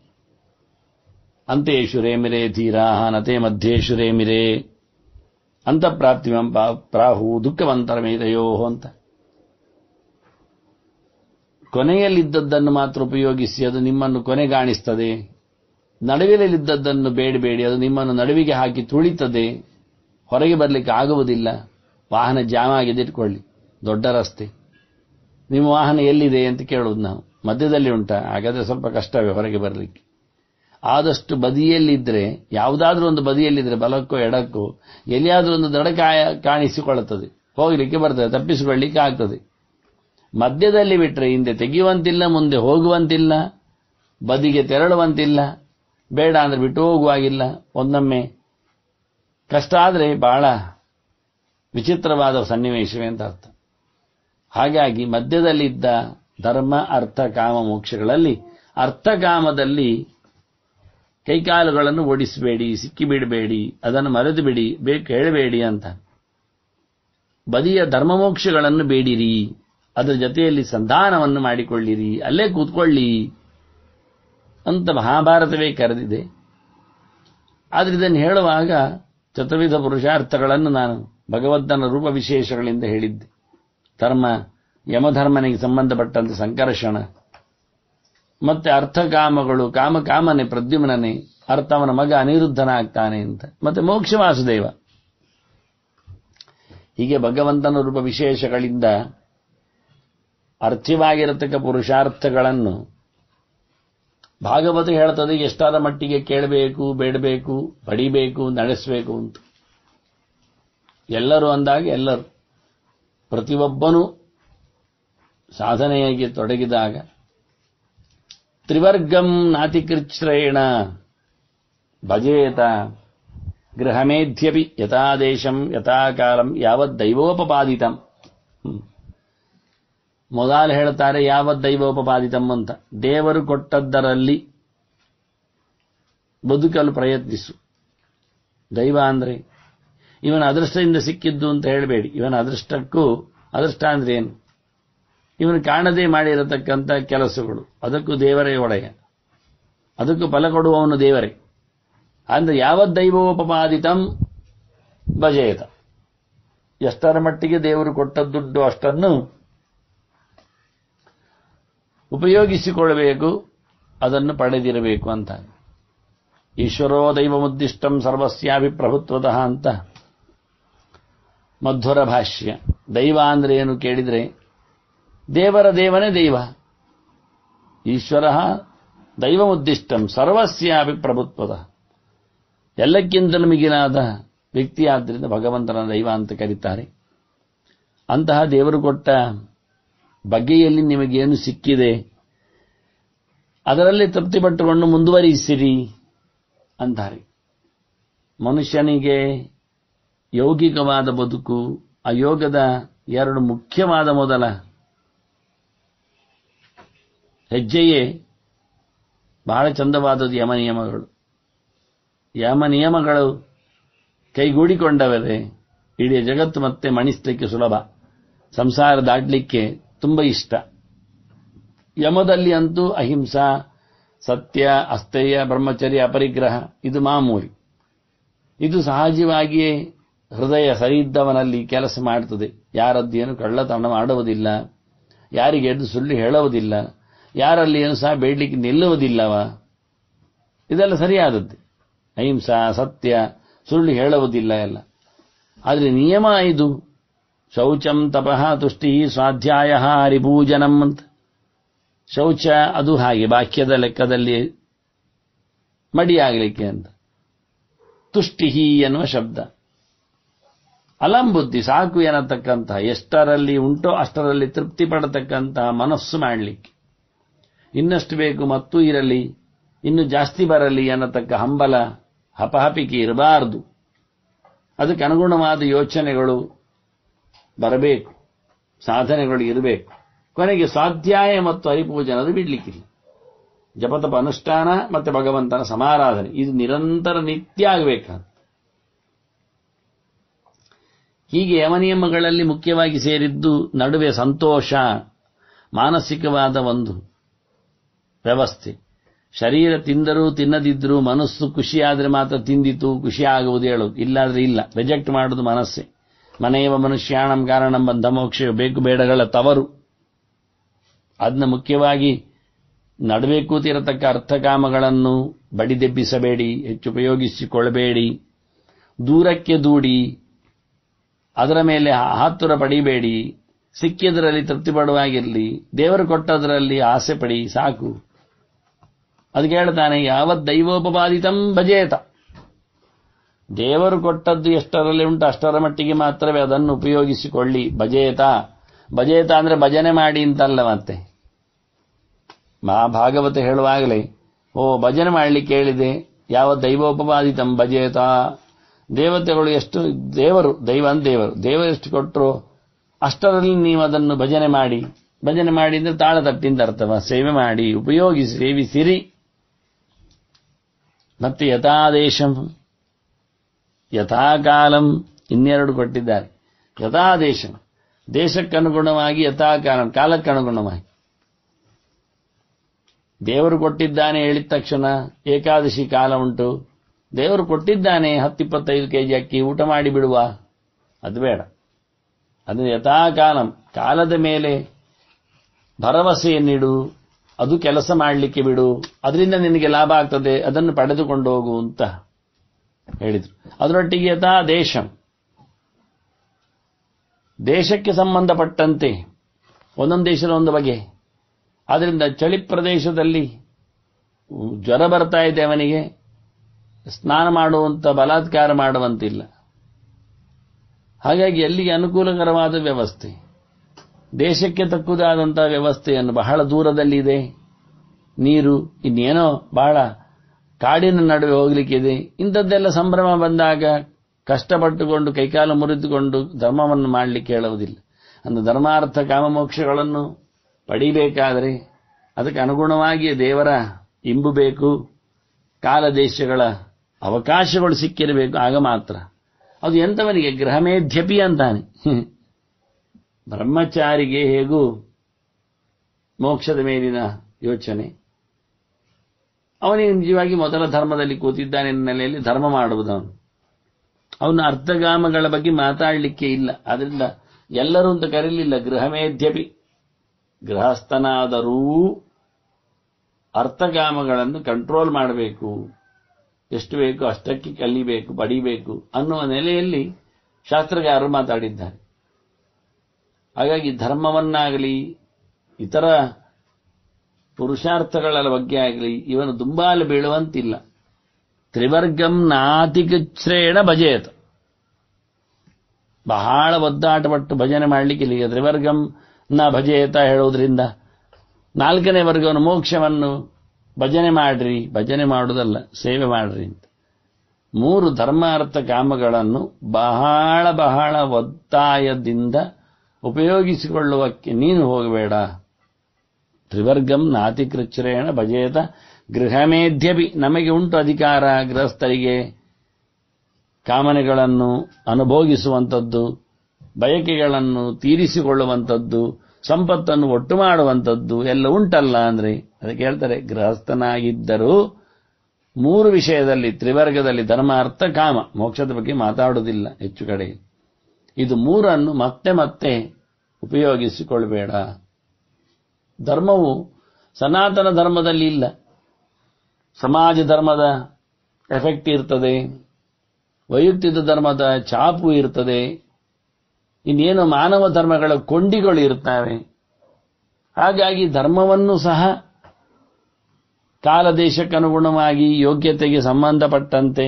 ಅಂತೇಶುರೇ ಮಿರೇ ಧೀರಾಹ ನತೆ ಮಧ್ಯೇಶುರೇ ಮಿರೇ ಅಂತ ಪ್ರಾಪ್ತಿಮಂ ಪ್ರಾಹು ದುಃಖವಂತರ ಮೇದಯೋ ಅಂತ ಕೊನೆಯಲ್ಲಿದ್ದದ್ದನ್ನು ಮಾತ್ರ ಉಪಯೋಗಿಸಿ ಅದು ನಿಮ್ಮನ್ನು ಕೊನೆಗಾಣಿಸ್ತದೆ ನಡುವಿನಲ್ಲಿದ್ದದ್ದನ್ನು ಬೇಡಬೇಡಿ ಅದು ನಿಮ್ಮನ್ನು ನಡುವಿಗೆ ಹಾಕಿ ತುಳಿತದೆ ಹೊರಗೆ ಬರಲಿಕ್ಕೆ ಆಗುವುದಿಲ್ಲ ವಾಹನ ಜಾಮ್ ಆಗಿದೆ ಇಟ್ಕೊಳ್ಳಿ ದೊಡ್ಡ ರಸ್ತೆ ನಿಮ್ಮ ವಾಹನ ಎಲ್ಲಿದೆ ಅಂತ ಕೇಳುವುದು ನಾವು ಮಧ್ಯದಲ್ಲಿ ಉಂಟಾ ಹಾಗಾದ್ರೆ ಸ್ವಲ್ಪ ಕಷ್ಟವೇ ಹೊರಗೆ ಬರಲಿಕ್ಕೆ ಆದಷ್ಟು ಬದಿಯಲ್ಲಿದ್ದರೆ ಯಾವುದಾದ್ರೂ ಒಂದು ಬದಿಯಲ್ಲಿದ್ದರೆ ಬಲಕ್ಕೋ ಎಡಕ್ಕೋ ಎಲ್ಲಿಯಾದ್ರೂ ಒಂದು ದಡ ಕಾಣಿಸಿಕೊಳ್ಳುತ್ತದೆ ಹೋಗಲಿಕ್ಕೆ ಬರ್ತದೆ ತಪ್ಪಿಸಿಕೊಳ್ಳಿಕ್ಕೆ ಆಗ್ತದೆ ಮಧ್ಯದಲ್ಲಿ ಬಿಟ್ಟರೆ ಹಿಂದೆ ತೆಗೆಯುವಂತಿಲ್ಲ ಮುಂದೆ ಹೋಗುವಂತಿಲ್ಲ ಬದಿಗೆ ತೆರಳುವಂತಿಲ್ಲ ಬೇಡ ಅಂದ್ರೆ ಬಿಟ್ಟು ಹೋಗುವಾಗಿಲ್ಲ ಒಂದೊಮ್ಮೆ ಕಷ್ಟ ಆದರೆ ಬಹಳ ವಿಚಿತ್ರವಾದ ಸನ್ನಿವೇಶವೇ ಅಂತ ಅರ್ಥ ಹಾಗಾಗಿ ಮಧ್ಯದಲ್ಲಿದ್ದ ಧರ್ಮ ಅರ್ಥ ಕಾಮ ಮೋಕ್ಷಗಳಲ್ಲಿ ಅರ್ಥಕಾಮದಲ್ಲಿ ಕೈಕಾಲುಗಳನ್ನು ಓಡಿಸಬೇಡಿ ಸಿಕ್ಕಿ ಬಿಡಬೇಡಿ ಅದನ್ನು ಮರೆತು ಬಿಡಿ ಬೇಕು ಹೇಳಬೇಡಿ ಅಂತ ಬದಿಯ ಧರ್ಮಮೋಕ್ಷಗಳನ್ನು ಬೇಡಿರಿ ಅದರ ಜೊತೆಯಲ್ಲಿ ಸಂಧಾನವನ್ನು ಮಾಡಿಕೊಳ್ಳಿರಿ ಅಲ್ಲೇ ಕೂತ್ಕೊಳ್ಳಿ ಅಂತ ಮಹಾಭಾರತವೇ ಕರೆದಿದೆ ಆದರೆ ಇದನ್ನು ಹೇಳುವಾಗ ಚತುರ್ವಿಧ ಪುರುಷಾರ್ಥಗಳನ್ನು ನಾನು ಭಗವಂತನ ರೂಪ ವಿಶೇಷಗಳಿಂದ ಹೇಳಿದ್ದೆ ಧರ್ಮ ಯಮಧರ್ಮನಿಗೆ ಸಂಬಂಧಪಟ್ಟಂತೆ ಸಂಕರ್ಷಣ ಮತ್ತೆ ಅರ್ಥಕಾಮಗಳು ಕಾಮ ಕಾಮನೆ ಪ್ರದ್ಯುಮ್ನನೆ ಅರ್ಥ ಅವನ ಮಗ ಅನಿರುದ್ಧನಾಗ್ತಾನೆ ಅಂತ ಮತ್ತೆ ಮೋಕ್ಷ ವಾಸುದೇವ ಹೀಗೆ ಭಗವಂತನ ರೂಪ ವಿಶೇಷಗಳಿಂದ ಅರ್ಥವಾಗಿರತಕ್ಕ ಪುರುಷಾರ್ಥಗಳನ್ನು ಭಾಗವತ ಹೇಳ್ತದೆ ಎಷ್ಟಾದ ಮಟ್ಟಿಗೆ ಕೇಳಬೇಕು ಬೇಡಬೇಕು ಪಡಿಬೇಕು ನಡೆಸಬೇಕು ಅಂತ ಎಲ್ಲರೂ ಅಂದಾಗ ಎಲ್ಲರೂ ಪ್ರತಿಯೊಬ್ಬನೂ ಸಾಧನೆಯಾಗಿ ತೊಡಗಿದಾಗ ತ್ರಿವರ್ಗಂ ನಾತಿಕೃಚ್ಛ್ರೇಣ ಭಜೇತ ಗೃಹಮೇಧ್ಯಪಿ ಯಥಾದೇಶಂ ಯಥಾಕಾಲಂ ಯಾವತ್ ದೈವೋಪಪಾದಿತಂ ಮೊದಲು ಹೇಳ್ತಾರೆ ಯಾವ ದೈವೋಪಪಾದಿತಂ ಅಂತ ದೇವರು ಕೊಟ್ಟದ್ದರಲ್ಲಿ ಬದುಕಲು ಪ್ರಯತ್ನಿಸು ದೈವ ಅಂದ್ರೆ ಇವನ ಅದೃಷ್ಟದಿಂದ ಸಿಕ್ಕಿದ್ದು ಅಂತ ಹೇಳಬೇಡಿ ಇವನ ಅದೃಷ್ಟಕ್ಕೂ ಅದೃಷ್ಟ ಅಂದ್ರೆ ಏನು ಇವನು ಕಾಣದೇ ಮಾಡಿರತಕ್ಕಂಥ ಕೆಲಸಗಳು ಅದಕ್ಕೂ ದೇವರೇ ಒಡೆಯ ಅದಕ್ಕೂ ಫಲ ಕೊಡುವವನು ದೇವರೇ ಅಂದ್ರೆ ಯಾವ ದೈವೋಪಪಾದಿತಂ ಭಜೇತ ಎಷ್ಟರ ಮಟ್ಟಿಗೆ ದೇವರು ಕೊಟ್ಟ ದುಡ್ಡು ಅಷ್ಟನ್ನು ಉಪಯೋಗಿಸಿಕೊಳ್ಳಬೇಕು ಅದನ್ನು ಪಡೆದಿರಬೇಕು ಅಂತ ಈಶ್ವರೋ ದೈವಮುದ್ದಿಷ್ಟಂ ಸರ್ವಸ್ಯಾಭಿಪ್ರಭುತ್ವತಃ ಅಂತ ಮಧುರ ಭಾಷ್ಯ ದೈವ ಅಂದ್ರೆ ಏನು ಕೇಳಿದ್ರೆ ದೇವರ ದೇವನೇ ದೈವ ಈಶ್ವರ ದೈವಮುದ್ದಿಷ್ಟಂ ಸರ್ವಸ್ಯಾಭಿಪ್ರಭುತ್ವದ ಎಲ್ಲಕ್ಕಿಂತಲೂ ಮಿಗಿಲಾದ ವ್ಯಕ್ತಿಯಾದ್ದರಿಂದ ಭಗವಂತನ ದೈವ ಅಂತ ಕರೀತಾರೆ ಅಂತಹ ದೇವರು ಕೊಟ್ಟ ಬಗೆಯಲ್ಲಿ ನಿಮಗೇನು ಸಿಕ್ಕಿದೆ ಅದರಲ್ಲಿ ತೃಪ್ತಿಪಟ್ಟುಕೊಂಡು ಮುಂದುವರಿಸಿರಿ ಅಂತಾರೆ ಮನುಷ್ಯನಿಗೆ ಯೌಗಿಕವಾದ ಬದುಕು ಅಯೋಗದ ಎರಡು ಮುಖ್ಯವಾದ ಮೊದಲ ಹೆಜ್ಜೆಯೇ ಬಹಳ ಚಂದವಾದದ್ದು ಯಮ ನಿಯಮಗಳು ಯಮ ನಿಯಮಗಳು ಕೈಗೂಡಿಕೊಂಡವರೇ ಇಡೀ ಜಗತ್ತು ಮತ್ತೆ ಮಣಿಸಲಿಕ್ಕೆ ಸುಲಭ ಸಂಸಾರ ದಾಟಲಿಕ್ಕೆ ತುಂಬ ಇಷ್ಟ ಯಮದಲ್ಲಿ ಅಂತೂ ಅಹಿಂಸಾ ಸತ್ಯ ಅಸ್ಥೇಯ ಬ್ರಹ್ಮಚರ್ಯ ಅಪರಿಗ್ರಹ ಇದು ಮಾಮೂಲಿ ಇದು ಸಹಜವಾಗಿಯೇ ಹೃದಯ ಸರಿಯಿದ್ದವನಲ್ಲಿ ಕೆಲಸ ಮಾಡುತ್ತದೆ ಯಾರದ್ದೇನು ಕಳ್ಳತನ ಮಾಡುವುದಿಲ್ಲ ಯಾರಿಗೆ ಎದ್ದು ಸುಳ್ಳು ಹೇಳುವುದಿಲ್ಲ ಯಾರಲ್ಲಿ ಏನು ಸಹ ಬೇಡಲಿಕ್ಕೆ ನಿಲ್ಲುವುದಿಲ್ಲವ ಇದೆಲ್ಲ ಸರಿಯಾದದ್ದು ಅಹಿಂಸಾ ಸತ್ಯ ಸುಳ್ಳು ಹೇಳುವುದಿಲ್ಲ ಎಲ್ಲ ಆದರೆ ನಿಯಮ ಇದು ಶೌಚಂ ತಪಃ ತುಷ್ಟಿ ಸ್ವಾಧ್ಯಾಯ ಹರಿಭೂಜನಂ ಅಂತ ಶೌಚ ಅದು ಹಾಗೆ ವಾಕ್ಯದ ಲೆಕ್ಕದಲ್ಲಿ ಮಡಿಯಾಗಲಿಕ್ಕೆ ಅಂತ ತುಷ್ಟಿಹಿ ಎನ್ನುವ ಶಬ್ದ ಅಲಂಬುದ್ಧಿ ಸಾಕು ಎನ್ನತಕ್ಕಂತಹ ಎಷ್ಟರಲ್ಲಿ ಉಂಟೋ ಅಷ್ಟರಲ್ಲಿ ತೃಪ್ತಿ ಪಡತಕ್ಕಂತಹ ಮನಸ್ಸು ಮಾಡಲಿಕ್ಕೆ ಇನ್ನಷ್ಟು ಬೇಕು ಮತ್ತೂ ಇರಲಿ ಇನ್ನು ಜಾಸ್ತಿ ಬರಲಿ ಅನ್ನತಕ್ಕ ಹಂಬಲ ಹಪಹಪಿಕೆ ಇರಬಾರದು ಅದಕ್ಕೆ ಅನುಗುಣವಾದ ಯೋಚನೆಗಳು ಬರಬೇಕು ಸಾಧನೆಗಳು ಇರಬೇಕು ಕೊನೆಗೆ ಸ್ವಾಧ್ಯಾಯ ಮತ್ತು ಹರಿಪೂಜನ ಅದು ಬಿಡ್ಲಿಕ್ಕಿಲ್ಲ ಜಪತಪ ಅನುಷ್ಠಾನ ಮತ್ತೆ ಭಗವಂತನ ಸಮಾರಾಧನೆ ಇದು ನಿರಂತರ ನಿತ್ಯ ಆಗಬೇಕಾದ ಹೀಗೆ ಯಮನಿಯಮಗಳಲ್ಲಿ ಮುಖ್ಯವಾಗಿ ಸೇರಿದ್ದು ನಡುವೆ ಸಂತೋಷ ಮಾನಸಿಕವಾದ ಒಂದು ವ್ಯವಸ್ಥೆ ಶರೀರ ತಿಂದರೂ ತಿನ್ನದಿದ್ದರೂ ಮನಸ್ಸು ಖುಷಿಯಾದರೆ ಮಾತ್ರ ತಿಂದಿತು ಖುಷಿ ಆಗುವುದು ಹೇಳೋದು ಇಲ್ಲಾದ್ರೆ ಇಲ್ಲ ರಿಜೆಕ್ಟ್ ಮಾಡುವುದು ಮನಸ್ಸೇ ಮನೆಯವ ಮನುಷ್ಯಾಣಂ ಕಾರಣಂ ಬಂಧ ಮೋಕ್ಷ ಬೇಕು ಬೇಡಗಳ ತವರು ಅದನ್ನ ಮುಖ್ಯವಾಗಿ ನಡಬೇಕೂತಿರತಕ್ಕ ಅರ್ಥಕಾಮಗಳನ್ನು ಬಡಿದೆಬ್ಬಿಸಬೇಡಿ ಹೆಚ್ಚು ಉಪಯೋಗಿಸಿಕೊಳ್ಳಬೇಡಿ ದೂರಕ್ಕೆ ದೂಡಿ ಅದರ ಮೇಲೆ ಹಾತುರ ಪಡಿಬೇಡಿ ಸಿಕ್ಕಿದ್ರಲ್ಲಿ ತೃಪ್ತಿ ಪಡುವಾಗಿರಲಿ ದೇವರು ಕೊಟ್ಟದರಲ್ಲಿ ಆಸೆ ಪಡಿ ಸಾಕು ಅದಕ್ಕೆ ಹೇಳ್ತಾನೆ ಯಾವತ್ ದೈವೋಪಪಾದಿತಂ ಭಜೇತ ದೇವರು ಕೊಟ್ಟದ್ದು ಎಷ್ಟರಲ್ಲಿ ಉಂಟು ಅಷ್ಟರ ಮಟ್ಟಿಗೆ ಮಾತ್ರವೇ ಅದನ್ನು ಉಪಯೋಗಿಸಿಕೊಳ್ಳಿ ಭಜೇತ ಭಜೇತ ಅಂದ್ರೆ ಭಜನೆ ಮಾಡಿ ಅಂತಲ್ಲ ಮತ್ತೆ ಮಹಾಭಾಗವತ ಹೇಳುವಾಗಲೇ ಓ ಭಜನೆ ಮಾಡಲಿಕ್ಕೆ ಹೇಳಿದೆ ಯಾವ ದೈವೋಪಪಾದಿತಂ ಭಜೇತ ದೇವತೆಗಳು ಎಷ್ಟು ದೇವರು ದೈವ ಅಂತ ದೇವರು ದೇವರು ಎಷ್ಟು ಕೊಟ್ಟರು ಅಷ್ಟರಲ್ಲಿ ನೀವು ಅದನ್ನು ಭಜನೆ ಮಾಡಿ ಭಜನೆ ಮಾಡಿ ಅಂದ್ರೆ ತಾಳ ತಟ್ಟಿಂದ ಅರ್ಥವ ಸೇವೆ ಮಾಡಿ ಉಪಯೋಗಿಸಿ ಸೇವಿಸಿರಿ ಮತ್ತೆ ಯಥಾದೇಶಂ ಯಥಾಕಾಲಂ ಇನ್ನೆರಡು ಕೊಟ್ಟಿದ್ದಾರೆ ಯಥಾದೇಶಂ ದೇಶಕ್ಕನುಗುಣವಾಗಿ ಯಥಾಕಾಲಂ ಕಾಲಕ್ಕನುಗುಣವಾಗಿ ದೇವರು ಕೊಟ್ಟಿದ್ದಾನೆ ಹೇಳಿದ ತಕ್ಷಣ ಏಕಾದಶಿ ಕಾಲ ಉಂಟು ದೇವರು ಕೊಟ್ಟಿದ್ದಾನೆ ಹತ್ತಿಪ್ಪತ್ತೈದು ಕೆಜಿ ಅಕ್ಕಿ ಊಟ ಮಾಡಿ ಬಿಡುವ ಅದು ಬೇಡ ಅದು ಯಥಾಕಾಲಂ ಕಾಲದ ಮೇಲೆ ಭರವಸೆಯನ್ನಿಡು ಅದು ಕೆಲಸ ಮಾಡಲಿಕ್ಕೆ ಬಿಡು ಅದರಿಂದ ನಿನಗೆ ಲಾಭ ಆಗ್ತದೆ ಅದನ್ನು ಪಡೆದುಕೊಂಡು ಹೋಗು ಅಂತ ಹೇಳಿದರು ಅದರೊಟ್ಟಿಗೆ ಯಥಾ ದೇಶಂ ದೇಶಕ್ಕೆ ಸಂಬಂಧಪಟ್ಟಂತೆ ಒಂದೊಂದು ದೇಶದ ಒಂದು ಬಗೆ ಆದ್ದರಿಂದ ಚಳಿ ಪ್ರದೇಶದಲ್ಲಿ ಜ್ವರ ಬರ್ತಾ ಇದೆ ಅವನಿಗೆ ಸ್ನಾನ ಮಾಡುವಂತ ಬಲಾತ್ಕಾರ ಮಾಡುವಂತಿಲ್ಲ ಹಾಗಾಗಿ ಎಲ್ಲಿಗೆ ಅನುಕೂಲಕರವಾದ ವ್ಯವಸ್ಥೆ ದೇಶಕ್ಕೆ ತಕ್ಕುದಾದಂತಹ ವ್ಯವಸ್ಥೆಯನ್ನು ಬಹಳ ದೂರದಲ್ಲಿದೆ ನೀರು ಇನ್ನೇನೋ ಬಹಳ ಕಾಡಿನ ನಡುವೆ ಹೋಗ್ಲಿಕ್ಕಿದೆ ಇಂಥದ್ದೆಲ್ಲ ಸಂಭ್ರಮ ಬಂದಾಗ ಕಷ್ಟಪಟ್ಟುಕೊಂಡು ಕೈಕಾಲು ಮುರಿದುಕೊಂಡು ಧರ್ಮವನ್ನು ಮಾಡಲಿಕ್ಕೆ ಹೇಳುವುದಿಲ್ಲ ಅಂದು ಧರ್ಮಾರ್ಥ ಕಾಮಮೋಕ್ಷಗಳನ್ನು ಪಡಿಬೇಕಾದರೆ ಅದಕ್ಕೆ ಅನುಗುಣವಾಗಿ ದೇವರ ಇಂಬು ಬೇಕು ಕಾಲ ದೇಶಗಳ ಅವಕಾಶಗಳು ಸಿಕ್ಕಿರಬೇಕು ಆಗ ಮಾತ್ರ ಅದು ಎಂಥವನಿಗೆ ಗ್ರಹಮೇಧ್ಯಪಿ ಅಂತಾನೆ ಬ್ರಹ್ಮಚಾರಿಗೆ ಹೇಗೂ ಮೋಕ್ಷದ ಮೇಲಿನ ಯೋಚನೆ ಅವನಿಗೆ ನಿಜವಾಗಿ ಮೊದಲ ಧರ್ಮದಲ್ಲಿ ಕೂತಿದ್ದಾನೆ ನೆಲೆಯಲ್ಲಿ ಧರ್ಮ ಮಾಡುವುದವನು ಅವನ ಅರ್ಥಗಾಮಗಳ ಬಗ್ಗೆ ಮಾತಾಡಲಿಕ್ಕೆ ಇಲ್ಲ ಅದರಿಂದ ಎಲ್ಲರೂ ಅಂತ ಕರೀಲಿಲ್ಲ ಗೃಹಮೇಧ್ಯಪಿ ಗೃಹಸ್ಥನಾದರೂ ಅರ್ಥಗಾಮಗಳನ್ನು ಕಂಟ್ರೋಲ್ ಮಾಡಬೇಕು ಎಷ್ಟು ಬೇಕು ಅಷ್ಟಕ್ಕೆ ಕಲಿಬೇಕು ಪಡಿಬೇಕು ಅನ್ನುವ ನೆಲೆಯಲ್ಲಿ ಶಾಸ್ತ್ರಗಾರರು ಮಾತಾಡಿದ್ದಾರೆ ಹಾಗಾಗಿ ಧರ್ಮವನ್ನಾಗಲಿ ಇತರ ಪುರುಷಾರ್ಥಗಳ ಬಗ್ಗೆ ಆಗಲಿ ಇವನು ದುಂಬಾಲು ಬೀಳುವಂತಿಲ್ಲ ತ್ರಿವರ್ಗಂ ನಾತಿಕಚ್ರೇಣ ಭಜೇತ ಬಹಳ ಒದ್ದಾಟಪಟ್ಟು ಭಜನೆ ಮಾಡಲಿಕ್ಕೆ ಇಲ್ಲಿಗೆ ತ್ರಿವರ್ಗಂ ನ ಭಜೇತ ಹೇಳೋದ್ರಿಂದ ನಾಲ್ಕನೇ ವರ್ಗವನ್ನು ಮೋಕ್ಷವನ್ನು ಭಜನೆ ಮಾಡ್ರಿ ಭಜನೆ ಮಾಡುವುದಲ್ಲ ಸೇವೆ ಮಾಡ್ರಿ ಅಂತ ಮೂರು ಧರ್ಮಾರ್ಥ ಕಾಮಗಳನ್ನು ಬಹಳ ಬಹಳ ಒತ್ತಾಯದಿಂದ ಉಪಯೋಗಿಸಿಕೊಳ್ಳುವಕ್ಕೆ ನೀನು ಹೋಗಬೇಡ ತ್ರಿವರ್ಗಂ ನಾತಿಕೃಚ್ರೇಣ ಭಜೇತ ಗೃಹಮೇಧ್ಯಪಿ ನಮಗೆ ಉಂಟು ಅಧಿಕಾರ ಗೃಹಸ್ಥರಿಗೆ ಕಾಮನೆಗಳನ್ನು ಅನುಭೋಗಿಸುವಂಥದ್ದು ಬಯಕೆಗಳನ್ನು ತೀರಿಸಿಕೊಳ್ಳುವಂಥದ್ದು ಸಂಪತ್ತನ್ನು ಒಟ್ಟು ಮಾಡುವಂಥದ್ದು ಎಲ್ಲ ಉಂಟಲ್ಲ ಅಂದ್ರೆ ಅದಕ್ಕೆ ಹೇಳ್ತಾರೆ ಗೃಹಸ್ಥನಾಗಿದ್ದರೂ ಮೂರು ವಿಷಯದಲ್ಲಿ ತ್ರಿವರ್ಗದಲ್ಲಿ ಧರ್ಮಾರ್ಥ ಕಾಮ ಮೋಕ್ಷದ ಬಗ್ಗೆ ಮಾತಾಡುವುದಿಲ್ಲ ಹೆಚ್ಚು ಕಡೆ ಇದು ಮೂರನ್ನು ಮತ್ತೆ ಮತ್ತೆ ಉಪಯೋಗಿಸಿಕೊಳ್ಬೇಡ ಧರ್ಮವು ಸನಾತನ ಧರ್ಮದಲ್ಲಿ ಇಲ್ಲ ಸಮಾಜ ಧರ್ಮದ ಎಫೆಕ್ಟ್ ಇರ್ತದೆ ವೈಯಕ್ತಿಕ ಧರ್ಮದ ಚಾಪು ಇರ್ತದೆ ಇನ್ನೇನು ಮಾನವ ಧರ್ಮಗಳ ಕೊಂಡಿಗಳು ಇರ್ತವೆ ಹಾಗಾಗಿ ಧರ್ಮವನ್ನು ಸಹ ಕಾಲದೇಶಕ್ಕನುಗುಣವಾಗಿ ಯೋಗ್ಯತೆಗೆ ಸಂಬಂಧಪಟ್ಟಂತೆ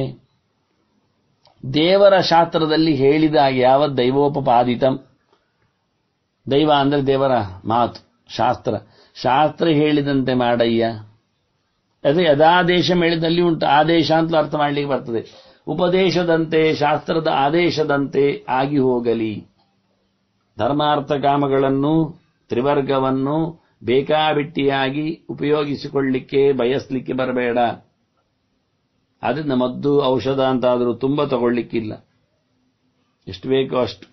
ದೇವರ ಶಾಸ್ತ್ರದಲ್ಲಿ ಹೇಳಿದ ಯಾವ ದೈವೋಪಪಾದಿತಂ ದೈವ ಅಂದರೆ ದೇವರ ಮಾತು ಶಾಸ್ತ್ರ ಶಾಸ್ತ್ರ ಹೇಳಿದಂತೆ ಮಾಡಯ್ಯ ಅದು ಯದಾದೇಶ ಹೇಳಿದಲ್ಲಿ ಉಂಟು ಆದೇಶ ಅಂತಲೂ ಅರ್ಥ ಮಾಡಲಿಕ್ಕೆ ಬರ್ತದೆ ಉಪದೇಶದಂತೆ ಶಾಸ್ತ್ರದ ಆದೇಶದಂತೆ ಆಗಿ ಹೋಗಲಿ ಧರ್ಮಾರ್ಥ ಕಾಮಗಳನ್ನು ತ್ರಿವರ್ಗವನ್ನು ಬೇಕಾಬಿಟ್ಟಿಯಾಗಿ ಉಪಯೋಗಿಸಿಕೊಳ್ಳಿಕ್ಕೆ ಬಯಸ್ಲಿಕ್ಕೆ ಬರಬೇಡ ಅದರಿಂದ ಮದ್ದು ಔಷಧ ಅಂತಾದರೂ ತುಂಬ ತಗೊಳ್ಳಿಕ್ಕಿಲ್ಲ ಎಷ್ಟು ಬೇಕೋ ಅಷ್ಟು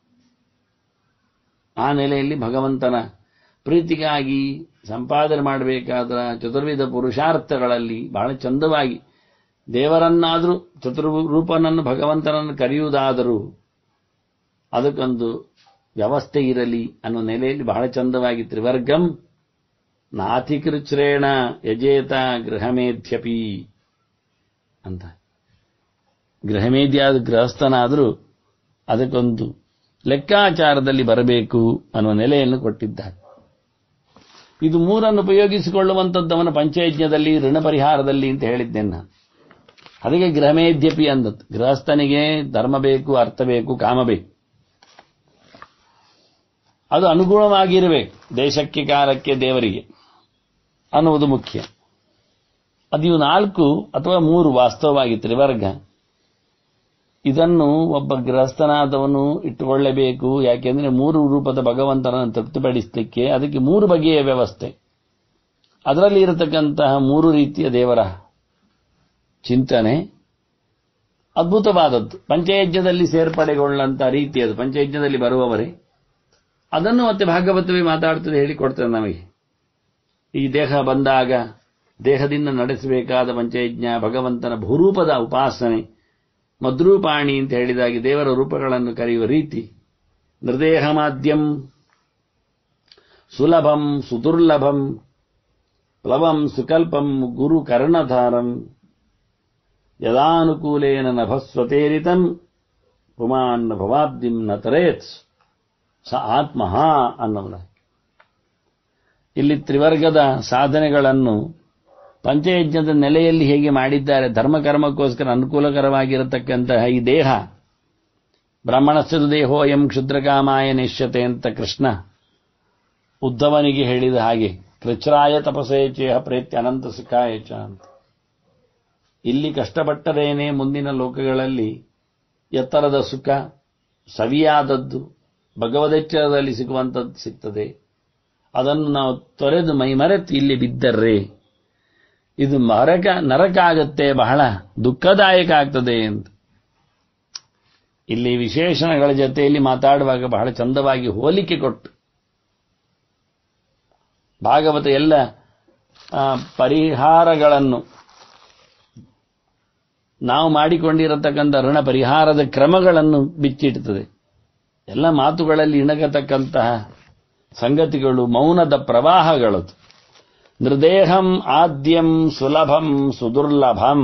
ಆ ನೆಲೆಯಲ್ಲಿ ಭಗವಂತನ ಪ್ರೀತಿಗಾಗಿ ಸಂಪಾದನೆ ಮಾಡಬೇಕಾದ ಚತುರ್ವಿಧ ಪುರುಷಾರ್ಥಗಳಲ್ಲಿ ಬಹಳ ಚಂದವಾಗಿ ದೇವರನ್ನಾದರೂ ಚತುರ್ರೂಪನನ್ನು ಭಗವಂತನನ್ನು ಕರೆಯುವುದಾದರೂ ಅದಕ್ಕೊಂದು ವ್ಯವಸ್ಥೆ ಇರಲಿ ಅನ್ನೋ ನೆಲೆಯಲ್ಲಿ ಬಹಳ ಚಂದವಾಗಿ ತ್ರಿವರ್ಗಂ ನಾತಿಕೃಚ್ರೇಣ ಯಜೇತ ಗೃಹಮೇಧ್ಯಪಿ ಅಂತ ಗೃಹಮೇಧ್ಯಾದ ಗೃಹಸ್ಥನಾದರೂ ಅದಕ್ಕೊಂದು ಲೆಕ್ಕಾಚಾರದಲ್ಲಿ ಬರಬೇಕು ಅನ್ನುವ ನೆಲೆಯನ್ನು ಕೊಟ್ಟಿದ್ದಾರೆ ಇದು ಮೂರನ್ನು ಉಪಯೋಗಿಸಿಕೊಳ್ಳುವಂಥದ್ದು ಅವನ ಪಂಚಯಜ್ಞದಲ್ಲಿ ಋಣ ಪರಿಹಾರದಲ್ಲಿ ಅಂತ ಹೇಳಿದ್ದೇನೆ ನಾನು ಅದಕ್ಕೆ ಗೃಹಮೇಧ್ಯಪಿ ಅಂದದ್ದು ಗೃಹಸ್ಥನಿಗೆ ಧರ್ಮ ಬೇಕು ಅರ್ಥ ಬೇಕು ಕಾಮ ಬೇಕು ಅದು ಅನುಗುಣವಾಗಿರಬೇಕು ದೇಶಕ್ಕೆ ಕಾಲಕ್ಕೆ ದೇವರಿಗೆ ಅನ್ನುವುದು ಮುಖ್ಯ ಅದು ಇವು ನಾಲ್ಕು ಅಥವಾ ಮೂರು ವಾಸ್ತವವಾಗಿ ತ್ರಿವರ್ಗ ಇದನ್ನು ಒಬ್ಬ ಗೃಹಸ್ಥನಾದವನು ಇಟ್ಟುಕೊಳ್ಳಬೇಕು ಯಾಕೆಂದ್ರೆ ಮೂರು ರೂಪದ ಭಗವಂತನನ್ನು ತೃಪ್ತಿಪಡಿಸಲಿಕ್ಕೆ ಅದಕ್ಕೆ ಮೂರು ಬಗೆಯ ವ್ಯವಸ್ಥೆ ಅದರಲ್ಲಿ ಇರತಕ್ಕಂತಹ ಮೂರು ರೀತಿಯ ದೇವರ ಚಿಂತನೆ ಅದ್ಭುತವಾದದ್ದು ಪಂಚಯಜ್ಞದಲ್ಲಿ ಸೇರ್ಪಡೆಗೊಳ್ಳಂತಹ ರೀತಿ ಅದು ಪಂಚಯಜ್ಞದಲ್ಲಿ ಬರುವವರೇ ಅದನ್ನು ಮತ್ತೆ ಭಾಗವತವೇ ಮಾತಾಡ್ತದೆ ಹೇಳಿಕೊಡ್ತದೆ ನಮಗೆ ಈ ದೇಹ ಬಂದಾಗ ದೇಹದಿಂದ ನಡೆಸಬೇಕಾದ ಪಂಚಯಜ್ಞ ಭಗವಂತನ ಭೂರೂಪದ ಉಪಾಸನೆ ಮದ್ರೂಪಾಣಿ ಅಂತ ಹೇಳಿದಾಗೆ ದೇವರ ರೂಪಗಳನ್ನು ಕರೆಯುವ ರೀತಿ ನಿರ್ದೇಹ ಮಾಧ್ಯಂ ಸುಲಭಂ ಸುದುರ್ಲಭಂ ಪ್ಲವಂ ಸುಕಲ್ಪಂ ಗುರು ಕರ್ಣಧಾರಂ ಯದಾನುಕೂಲೇನ ನಭಸ್ವತೇರಿತಂ ಪುಮಾನ್ ಭವಾಬ್ದಿಂ ನ ತರೇತ್ ಸ ಆತ್ಮ ಅನ್ನೋದ ಇಲ್ಲಿ ತ್ರಿವರ್ಗದ ಸಾಧನೆಗಳನ್ನು ಪಂಚಯಜ್ಞದ ನೆಲೆಯಲ್ಲಿ ಹೇಗೆ ಮಾಡಿದ್ದಾರೆ ಧರ್ಮಕರ್ಮಕ್ಕೋಸ್ಕರ ಅನುಕೂಲಕರವಾಗಿರತಕ್ಕಂತಹ ಈ ದೇಹ ಬ್ರಾಹ್ಮಣಸ್ಯದು ದೇಹೋಯಂ ಕ್ಷುದ್ರಕಾಮಾಯ ನಿಶ್ಯತೆ ಅಂತ ಕೃಷ್ಣ ಉದ್ಧವನಿಗೆ ಹೇಳಿದ ಹಾಗೆ ಕೃಚ್ರಾಯ ತಪಸೇ ಚೇಹ ಪ್ರೇತ್ಯ ಅನಂತ ಸುಖಾಯ ಚ ಅಂತ ಇಲ್ಲಿ ಕಷ್ಟಪಟ್ಟರೇನೆ ಮುಂದಿನ ಲೋಕಗಳಲ್ಲಿ ಎತ್ತರದ ಸುಖ ಸವಿಯಾದದ್ದು ಭಗವದೆಚ್ಚರದಲ್ಲಿ ಸಿಗುವಂಥದ್ದು ಸಿಗ್ತದೆ ಅದನ್ನು ನಾವು ತೊರೆದು ಮೈ ಮರೆತು ಇಲ್ಲಿ ಬಿದ್ದರ್ರೆ ಇದು ಮರಕ ನರಕ ಆಗತ್ತೆ ಬಹಳ ದುಃಖದಾಯಕ ಆಗ್ತದೆ ಅಂತ ಇಲ್ಲಿ ವಿಶೇಷಣಗಳ ಜೊತೆಯಲ್ಲಿ ಮಾತಾಡುವಾಗ ಬಹಳ ಚಂದವಾಗಿ ಹೋಲಿಕೆ ಕೊಟ್ಟು ಭಾಗವತ ಎಲ್ಲ ಆ, ಪರಿಹಾರಗಳನ್ನು ನಾವು ಮಾಡಿಕೊಂಡಿರತಕ್ಕಂಥ ಋಣ ಪರಿಹಾರದ ಕ್ರಮಗಳನ್ನು ಬಿಚ್ಚಿಡ್ತದೆ ಎಲ್ಲ ಮಾತುಗಳಲ್ಲಿ ಇಣಗತಕ್ಕಂತಹ ಸಂಗತಿಗಳು ಮೌನದ ಪ್ರವಾಹಗಳದು ನೃದೇಹಂ ಆದ್ಯಂ ಸುಲಭಂ ಸುದುರ್ಲಭಂ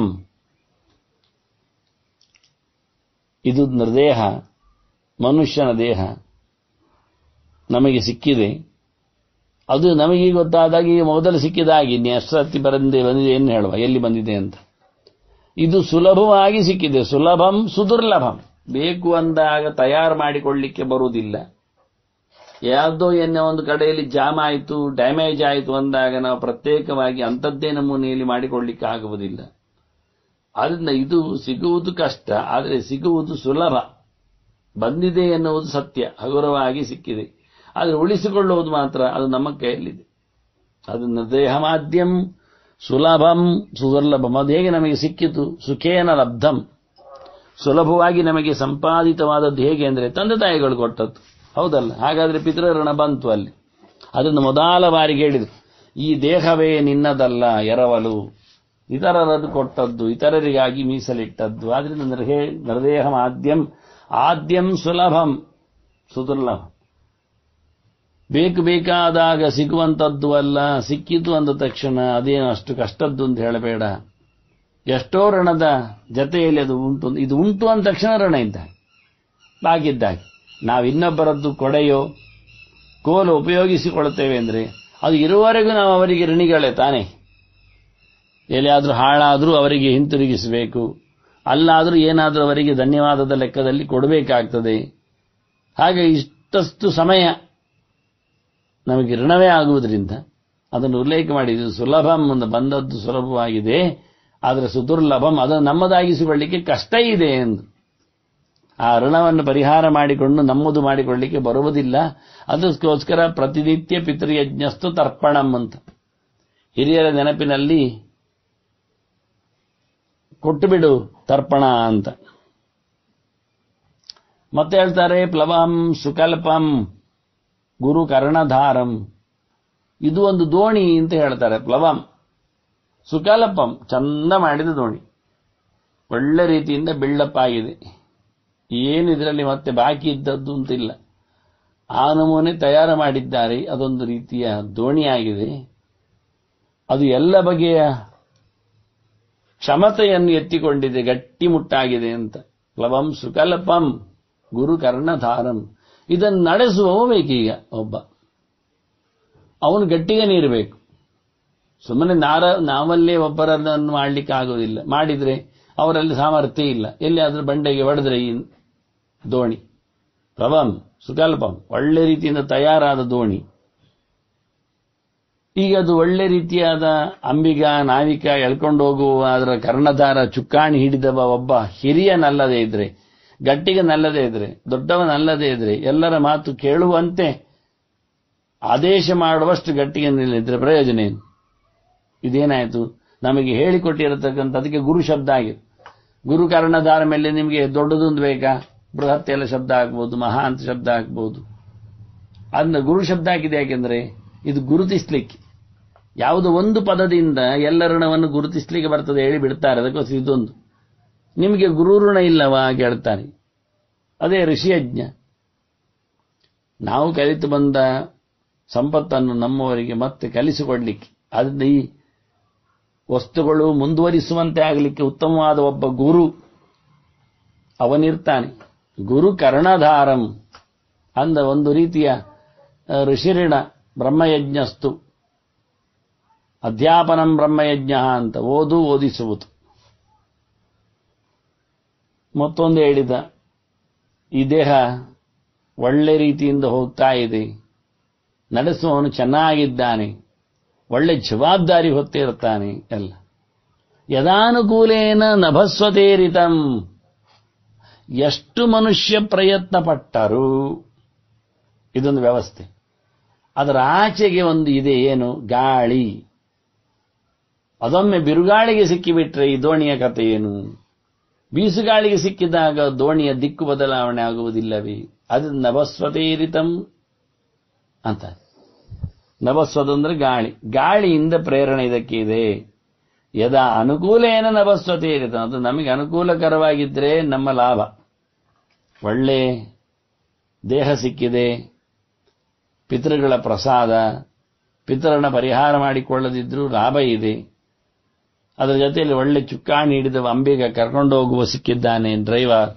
ಇದು ನೃದೇಹ ಮನುಷ್ಯನ ದೇಹ ನಮಗೆ ಸಿಕ್ಕಿದೆ ಅದು ನಮಗೆ ಗೊತ್ತಾದಾಗ ಈಗ ಮೊದಲು ಸಿಕ್ಕಿದಾಗಿ ಇನ್ನು ಎಷ್ಟು ಸತಿ ಬರಂದೆ ಬಂದಿದೆ ಏನು ಹೇಳುವ ಎಲ್ಲಿ ಬಂದಿದೆ ಅಂತ ಇದು ಸುಲಭವಾಗಿ ಸಿಕ್ಕಿದೆ ಸುಲಭಂ ಸುದುರ್ಲಭಂ ಬೇಕು ಅಂದಾಗ ತಯಾರು ಮಾಡಿಕೊಳ್ಳಿಕ್ಕೆ ಬರುವುದಿಲ್ಲ ಯಾವುದೋ ಎನ್ನೆ ಒಂದು ಕಡೆಯಲ್ಲಿ ಜಾಮ್ ಆಯಿತು ಡ್ಯಾಮೇಜ್ ಆಯಿತು ಅಂದಾಗ ನಾವು ಪ್ರತ್ಯೇಕವಾಗಿ ಅಂಥದ್ದೇ ನಮೂನೆಯಲ್ಲಿ ಮಾಡಿಕೊಳ್ಳಿಕ್ಕೆ ಆಗುವುದಿಲ್ಲ ಆದ್ರಿಂದ ಇದು ಸಿಗುವುದು ಕಷ್ಟ ಆದರೆ ಸಿಗುವುದು ಸುಲಭ ಬಂದಿದೆ ಎನ್ನುವುದು ಸತ್ಯ ಹಗುರವಾಗಿ ಸಿಕ್ಕಿದೆ ಆದರೆ ಉಳಿಸಿಕೊಳ್ಳುವುದು ಮಾತ್ರ ಅದು ನಮ್ಮ ಕೈಯಲ್ಲಿದೆ ಅದು ದೇಹ ಮಾಧ್ಯಂ ಸುಲಭಂ ಸುದುರ್ಲಭಂ ಅದು ಹೇಗೆ ನಮಗೆ ಸಿಕ್ಕಿತು ಸುಖೇನ ಲಬ್ಧಂ ಸುಲಭವಾಗಿ ನಮಗೆ ಸಂಪಾದಿತವಾದದ್ದು ಹೇಗೆ ಅಂದರೆ ತಂದೆ ತಾಯಿಗಳು ಕೊಟ್ಟದ್ದು ಹೌದಲ್ಲ ಹಾಗಾದ್ರೆ ಪಿತೃಋಣ ಬಂತು ಅಲ್ಲಿ ಅದನ್ನು ಮೊದಲ ಬಾರಿಗೆ ಹೇಳಿದ್ರು ಈ ದೇಹವೇ ನಿನ್ನದಲ್ಲ ಎರವಲು ಇತರರದು ಕೊಟ್ಟದ್ದು ಇತರರಿಗಾಗಿ ಮೀಸಲಿಟ್ಟದ್ದು ಆದ್ರಿಂದ ನೃಹೇ ನೃದೇಹ ಆದ್ಯಂ ಆದ್ಯಂ ಸುಲಭಂ ಸುದುರ್ಲಭ ಬೇಕು ಬೇಕಾದಾಗ ಸಿಗುವಂಥದ್ದು ಅಲ್ಲ ಸಿಕ್ಕಿತು ಅಂದ ತಕ್ಷಣ ಅದೇನು ಅಷ್ಟು ಕಷ್ಟದ್ದು ಅಂತ ಹೇಳಬೇಡ ಎಷ್ಟೋ ಋಣದ ಜತೆಯಲ್ಲಿ ಅದು ಉಂಟು ಇದು ಉಂಟು ಅಂದ ತಕ್ಷಣ ಋಣ ಇದ್ದಾಗ ಬಾಗಿದ್ದಾಗ ನಾವು ಇನ್ನೊಬ್ಬರದ್ದು ಕೊಡೆಯೋ ಕೋಲು ಉಪಯೋಗಿಸಿಕೊಳ್ಳುತ್ತೇವೆ ಅಂದರೆ ಅದು ಇರುವವರೆಗೂ ನಾವು ಅವರಿಗೆ ಋಣಿಗಳೇ ತಾನೇ ಎಲ್ಲಿಯಾದರೂ ಹಾಳಾದರೂ ಅವರಿಗೆ ಹಿಂತಿರುಗಿಸಬೇಕು ಅಲ್ಲಾದರೂ ಏನಾದರೂ ಅವರಿಗೆ ಧನ್ಯವಾದದ ಲೆಕ್ಕದಲ್ಲಿ ಕೊಡಬೇಕಾಗ್ತದೆ ಹಾಗೆ ಇಷ್ಟಷ್ಟು ಸಮಯ ನಮಗೆ ಋಣವೇ ಆಗುವುದರಿಂದ ಅದನ್ನು ಉಲ್ಲೇಖ ಮಾಡಿದ್ದು ಸುಲಭಂ ಅಂತ ಬಂದದ್ದು ಸುಲಭವಾಗಿದೆ ಆದರೆ ಸುದುರ್ಲಭಂ ಅದನ್ನು ನಮ್ಮದಾಗಿಸಿಕೊಳ್ಳಿಕ್ಕೆ ಕಷ್ಟ ಇದೆ ಎಂದು ಆ ಋಣವನ್ನು ಪರಿಹಾರ ಮಾಡಿಕೊಂಡು ನಮ್ಮದು ಮಾಡಿಕೊಳ್ಳಿಕ್ಕೆ ಬರುವುದಿಲ್ಲ ಅದಕ್ಕೋಸ್ಕರ ಪ್ರತಿನಿತ್ಯ ಪಿತೃಯಜ್ಞಸ್ತು ತರ್ಪಣಂ ಅಂತ ಹಿರಿಯರ ನೆನಪಿನಲ್ಲಿ ಕೊಟ್ಟು ಬಿಡು ತರ್ಪಣ ಅಂತ ಮತ್ತೆ ಹೇಳ್ತಾರೆ ಪ್ಲವಂ ಸುಕಲ್ಪಂ ಗುರು ಕರ್ಣಧಾರಂ ಇದು ಒಂದು ದೋಣಿ ಅಂತ ಹೇಳ್ತಾರೆ ಪ್ಲವಂ ಸುಕಲ್ಪಂ ಚಂದ ಮಾಡಿದ ದೋಣಿ ಒಳ್ಳೆ ರೀತಿಯಿಂದ ಬಿಲ್ಡಪ್ ಆಗಿದೆ ಏನು ಇದರಲ್ಲಿ ಮತ್ತೆ ಬಾಕಿ ಇದ್ದದ್ದು ಅಂತಿಲ್ಲ ಆ ನಮೂನೆ ತಯಾರು ಮಾಡಿದ್ದಾರೆ ಅದೊಂದು ರೀತಿಯ ದೋಣಿಯಾಗಿದೆ ಅದು ಎಲ್ಲ ಬಗೆಯ ಕ್ಷಮತೆಯನ್ನು ಎತ್ತಿಕೊಂಡಿದೆ ಗಟ್ಟಿಮುಟ್ಟಾಗಿದೆ ಅಂತ ಪ್ಲವಂ ಸುಕಲ್ಪಂ ಗುರು ಕರ್ಣಧಾರಂ ಇದನ್ನು ನಡೆಸುವವ ಬೇಕೀಗ ಒಬ್ಬ ಅವನು ಗಟ್ಟಿಗೆ ನೀರಬೇಕು ಸುಮ್ಮನೆ ನಾರ ನಾವಲ್ಲೇ ಒಬ್ಬರನ್ನು ಮಾಡಲಿಕ್ಕೆ ಆಗೋದಿಲ್ಲ ಮಾಡಿದ್ರೆ ಅವರಲ್ಲಿ ಸಾಮರ್ಥ್ಯ ಇಲ್ಲ ಎಲ್ಲಿಯಾದ್ರೂ ಬಂಡೆಗೆ ಹೊಡೆದ್ರೆ ಈ ದೋಣಿ ಪ್ಲವಂ ಸುಕಲ್ಪಂ ಒಳ್ಳೆ ರೀತಿಯಿಂದ ತಯಾರಾದ ದೋಣಿ ಈಗ ಅದು ಒಳ್ಳೆ ರೀತಿಯಾದ ಅಂಬಿಗ ನಾವಿಕ ಎಳ್ಕೊಂಡು ಹೋಗುವ ಅದರ ಕರ್ಣಧಾರ ಚುಕ್ಕಾಣಿ ಹಿಡಿದವ ಒಬ್ಬ ಹಿರಿಯನಲ್ಲದೇ ಇದ್ರೆ ಗಟ್ಟಿಗನಲ್ಲದೇ ಇದ್ರೆ ದೊಡ್ಡವನಲ್ಲದೇ ಇದ್ರೆ ಎಲ್ಲರ ಮಾತು ಕೇಳುವಂತೆ ಆದೇಶ ಮಾಡುವಷ್ಟು ಗಟ್ಟಿಗೆ ನಿಲ್ಲಿದ್ರೆ ಪ್ರಯೋಜನ ಏನು ಇದೇನಾಯಿತು ನಮಗೆ ಹೇಳಿಕೊಟ್ಟಿರತಕ್ಕಂಥ ಅದಕ್ಕೆ ಗುರು ಶಬ್ದ ಆಗಿದೆ ಗುರು ಕರ್ಣಧಾರ ಮೇಲೆ ನಿಮಗೆ ದೊಡ್ಡದೊಂದು ಬೇಕಾ ಬೃಹತ್ ಎಲ್ಲ ಶಬ್ದ ಆಗ್ಬೋದು ಮಹಾ ಅಂತ ಶಬ್ದ ಆಗ್ಬೋದು ಅದನ್ನ ಗುರು ಶಬ್ದ ಹಾಕಿದೆ ಯಾಕೆಂದ್ರೆ ಇದು ಗುರುತಿಸ್ಲಿಕ್ಕೆ ಯಾವುದೋ ಒಂದು ಪದದಿಂದ ಎಲ್ಲ ಋಣವನ್ನು ಗುರುತಿಸ್ಲಿಕ್ಕೆ ಬರ್ತದೆ ಹೇಳಿ ಬಿಡ್ತಾರೆ ಅದಕ್ಕೋಸ್ಕರ ಇದೊಂದು ನಿಮಗೆ ಗುರು ಋಣ ಇಲ್ಲವಾ ಕೇಳ್ತಾನೆ ಅದೇ ಋಷಿಯಜ್ಞ ನಾವು ಕಲಿತು ಬಂದ ಸಂಪತ್ತನ್ನು ನಮ್ಮವರಿಗೆ ಮತ್ತೆ ಕಲಿಸಿಕೊಡ್ಲಿಕ್ಕೆ ಅದರಿಂದ ಈ ವಸ್ತುಗಳು ಮುಂದುವರಿಸುವಂತೆ ಆಗಲಿಕ್ಕೆ ಉತ್ತಮವಾದ ಒಬ್ಬ ಗುರು ಅವನಿರ್ತಾನೆ ಗುರು ಕರ್ಣಧಾರಂ ಅಂದ ಒಂದು ರೀತಿಯ ಋಷಿರಿಣ ಬ್ರಹ್ಮಯಜ್ಞಸ್ತು ಅಧ್ಯಾಪನಂ ಬ್ರಹ್ಮಯಜ್ಞ ಅಂತ ಓದು ಓದಿಸುವುದು ಮತ್ತೊಂದು ಹೇಳಿದ ಈ ದೇಹ ಒಳ್ಳೆ ರೀತಿಯಿಂದ ಹೋಗ್ತಾ ಇದೆ ನಡೆಸುವವನು ಚೆನ್ನಾಗಿದ್ದಾನೆ ಒಳ್ಳೆ ಜವಾಬ್ದಾರಿ ಹೊತ್ತಿರುತ್ತಾನೆ ಎಲ್ಲ ಯದಾನುಕೂಲೇನ ನಭಸ್ವತೇರಿತಂ ಎಷ್ಟು ಮನುಷ್ಯ ಪ್ರಯತ್ನ ಪಟ್ಟರು ಇದೊಂದು ವ್ಯವಸ್ಥೆ ಅದರ ಆಚೆಗೆ ಒಂದು ಇದೆ ಏನು ಗಾಳಿ ಅದೊಮ್ಮೆ ಬಿರುಗಾಳಿಗೆ ಸಿಕ್ಕಿಬಿಟ್ರೆ ಈ ದೋಣಿಯ ಕಥೆ ಏನು ಬೀಸುಗಾಳಿಗೆ ಸಿಕ್ಕಿದಾಗ ದೋಣಿಯ ದಿಕ್ಕು ಬದಲಾವಣೆ ಆಗುವುದಿಲ್ಲವೇ ಅದು ನಭಸ್ವತೇರಿತಂ ಅಂತ ನಭಸ್ವದ ಅಂದ್ರೆ ಗಾಳಿ ಗಾಳಿಯಿಂದ ಪ್ರೇರಣೆ ಇದಕ್ಕೆ ಇದೆ ಯದಾ ಅನುಕೂಲೇನ ನಭಸ್ವತೇರಿತಂ ಅದು ನಮಗೆ ಅನುಕೂಲಕರವಾಗಿದ್ದರೆ ನಮ್ಮ ಲಾಭ ಒಳ್ಳೆ ದೇಹ ಸಿಕ್ಕಿದೆ ಪಿತೃಗಳ ಪ್ರಸಾದ ಪಿತೃನ ಪರಿಹಾರ ಮಾಡಿಕೊಳ್ಳದಿದ್ರೂ ಲಾಭ ಇದೆ ಅದರ ಜೊತೆಯಲ್ಲಿ ಒಳ್ಳೆ ಚುಕ್ಕಾಣಿ ಹಿಡಿದ ಅಂಬಿಗ ಕರ್ಕೊಂಡು ಹೋಗುವ ಸಿಕ್ಕಿದ್ದಾನೆ ಡ್ರೈವರ್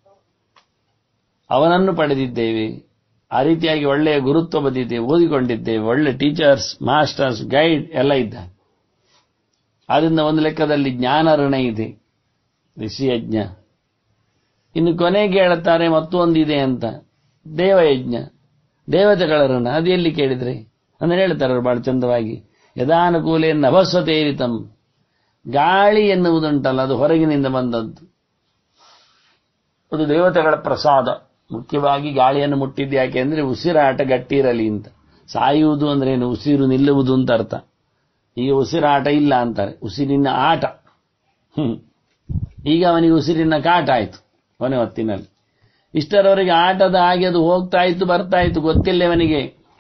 ಅವನನ್ನು ಪಡೆದಿದ್ದೇವೆ ಆ ರೀತಿಯಾಗಿ ಒಳ್ಳೆಯ ಗುರುತ್ವ ಬಂದಿದ್ದೇವೆ ಓದಿಕೊಂಡಿದ್ದೇವೆ ಒಳ್ಳೆ ಟೀಚರ್ಸ್ ಮಾಸ್ಟರ್ಸ್ ಗೈಡ್ ಎಲ್ಲ ಇದ್ದಾನೆ ಆದ್ದರಿಂದ ಒಂದು ಲೆಕ್ಕದಲ್ಲಿ ಜ್ಞಾನ ಋಣ ಇದೆ ಋಷಿಯಜ್ಞ ಇನ್ನು ಕೊನೆಗೆ ಹೇಳುತ್ತಾರೆ ಮತ್ತೊಂದಿದೆ ಅಂತ ದೇವಯಜ್ಞ ದೇವತೆಗಳ ಋಣ ಅದು ಎಲ್ಲಿ ಕೇಳಿದ್ರೆ ಅಂದ್ರೆ ಹೇಳ್ತಾರೆ ಅವರು ಬಹಳ ಚಂದವಾಗಿ ಯದಾನುಕೂಲೆ ನಭಸ್ವತೇರಿತಂ ಗಾಳಿ ಎನ್ನುವುದುಂಟಲ್ಲ ಅದು ಹೊರಗಿನಿಂದ ಬಂದದ್ದು ಅದು ದೇವತೆಗಳ ಪ್ರಸಾದ ಮುಖ್ಯವಾಗಿ ಗಾಳಿಯನ್ನು ಮುಟ್ಟಿದ್ದು ಯಾಕೆ ಅಂದ್ರೆ ಉಸಿರಾಟ ಗಟ್ಟಿ ಇರಲಿ ಅಂತ ಸಾಯುವುದು ಅಂದ್ರೆ ಏನು ಉಸಿರು ನಿಲ್ಲುವುದು ಅಂತ ಅರ್ಥ ಈಗ ಉಸಿರಾಟ ಇಲ್ಲ ಅಂತಾರೆ ಉಸಿರಿನ ಆಟ ಹ್ಮ್ ಈಗ ಅವನಿಗೆ ಉಸಿರಿನ ಕಾಟ ಆಯ್ತು ಕೊನೆ ಹೊತ್ತಿನಲ್ಲಿ ಇಷ್ಟರವರೆಗೆ ಆಟದ ಹಾಗೆ ಅದು ಹೋಗ್ತಾ ಇತ್ತು ಬರ್ತಾ ಇತ್ತು ಗೊತ್ತಿಲ್ಲ ಅವನಿಗೆ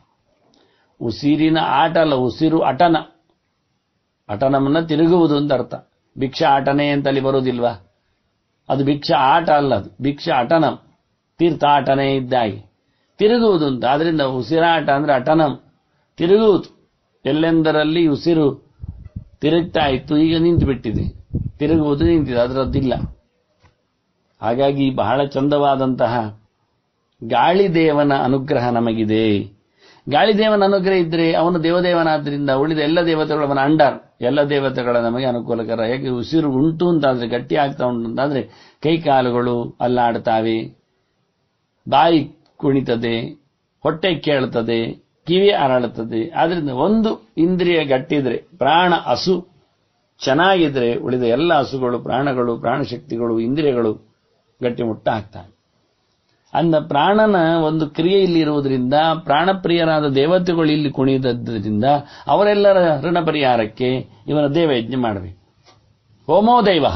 ಉಸಿರಿನ ಆಟ ಅಲ್ಲ ಉಸಿರು ಅಟನ ಅಟನಮನ್ನ ತಿರುಗುವುದು ಅಂತ ಅರ್ಥ ಭಿಕ್ಷಾ ಆಟನೆ ಅಂತಲ್ಲಿ ಬರುವುದಿಲ್ವಾ ಅದು ಭಿಕ್ಷಾ ಆಟ ಅಲ್ಲ ಅದು ಭಿಕ್ಷಾ ಅಟನಂ ತೀರ್ಥಾಟನೆ ಇದ್ದಾಗೆ ತಿರುಗುವುದು ಅಂತ ಆದ್ರಿಂದ ಉಸಿರಾಟ ಅಂದ್ರೆ ಅಟನಂ ತಿರುಗುವುದು ಎಲ್ಲೆಂದರಲ್ಲಿ ಉಸಿರು ತಿರುಗ್ತಾ ಇತ್ತು ಈಗ ನಿಂತು ಬಿಟ್ಟಿದೆ ತಿರುಗುವುದು ನಿಂತಿದೆ ಅದರದ್ದಿಲ್ಲ ಹಾಗಾಗಿ ಬಹಳ ಚಂದವಾದಂತಹ ಗಾಳಿದೇವನ ಅನುಗ್ರಹ ನಮಗಿದೆ ಗಾಳಿದೇವನ ಅನುಗ್ರಹ ಇದ್ರೆ ಅವನು ದೇವದೇವನಾದ್ರಿಂದ ಉಳಿದ ಎಲ್ಲ ದೇವತೆಗಳು ಅವನ ಅಂಡರ್ ಎಲ್ಲ ದೇವತೆಗಳ ನಮಗೆ ಅನುಕೂಲಕರ ಯಾಕೆ ಉಸಿರು ಉಂಟು ಅಂತಾದ್ರೆ ಗಟ್ಟಿ ಆಗ್ತಾ ಉಂಟು ಅಂತಾದ್ರೆ ಕೈಕಾಲುಗಳು ಅಲ್ಲಾಡ್ತಾವೆ ಬಾಯಿ ಕುಣಿತದೆ ಹೊಟ್ಟೆ ಕೇಳ್ತದೆ ಕಿವಿ ಅರಳುತ್ತದೆ ಆದ್ರಿಂದ ಒಂದು ಇಂದ್ರಿಯ ಗಟ್ಟಿದ್ರೆ ಪ್ರಾಣ ಹಸು ಚೆನ್ನಾಗಿದ್ರೆ ಉಳಿದ ಎಲ್ಲ ಹಸುಗಳು ಪ್ರಾಣಗಳು ಪ್ರಾಣಶಕ್ತಿಗಳು ಇಂದ್ರಿಯಗಳು ಗಟ್ಟಿಮುಟ್ಟ ಆಗ್ತವೆ ಅಂದ ಪ್ರಾಣನ ಒಂದು ಕ್ರಿಯೆ ಇಲ್ಲಿ ಇರುವುದರಿಂದ ಪ್ರಾಣಪ್ರಿಯರಾದ ದೇವತೆಗಳು ಇಲ್ಲಿ ಕುಣಿದದ್ದರಿಂದ ಅವರೆಲ್ಲರ ಋಣ ಪರಿಹಾರಕ್ಕೆ ಇವನ ದೇವಯಜ್ಞ ಮಾಡಬೇಕು ಹೋಮೋ ದೈವ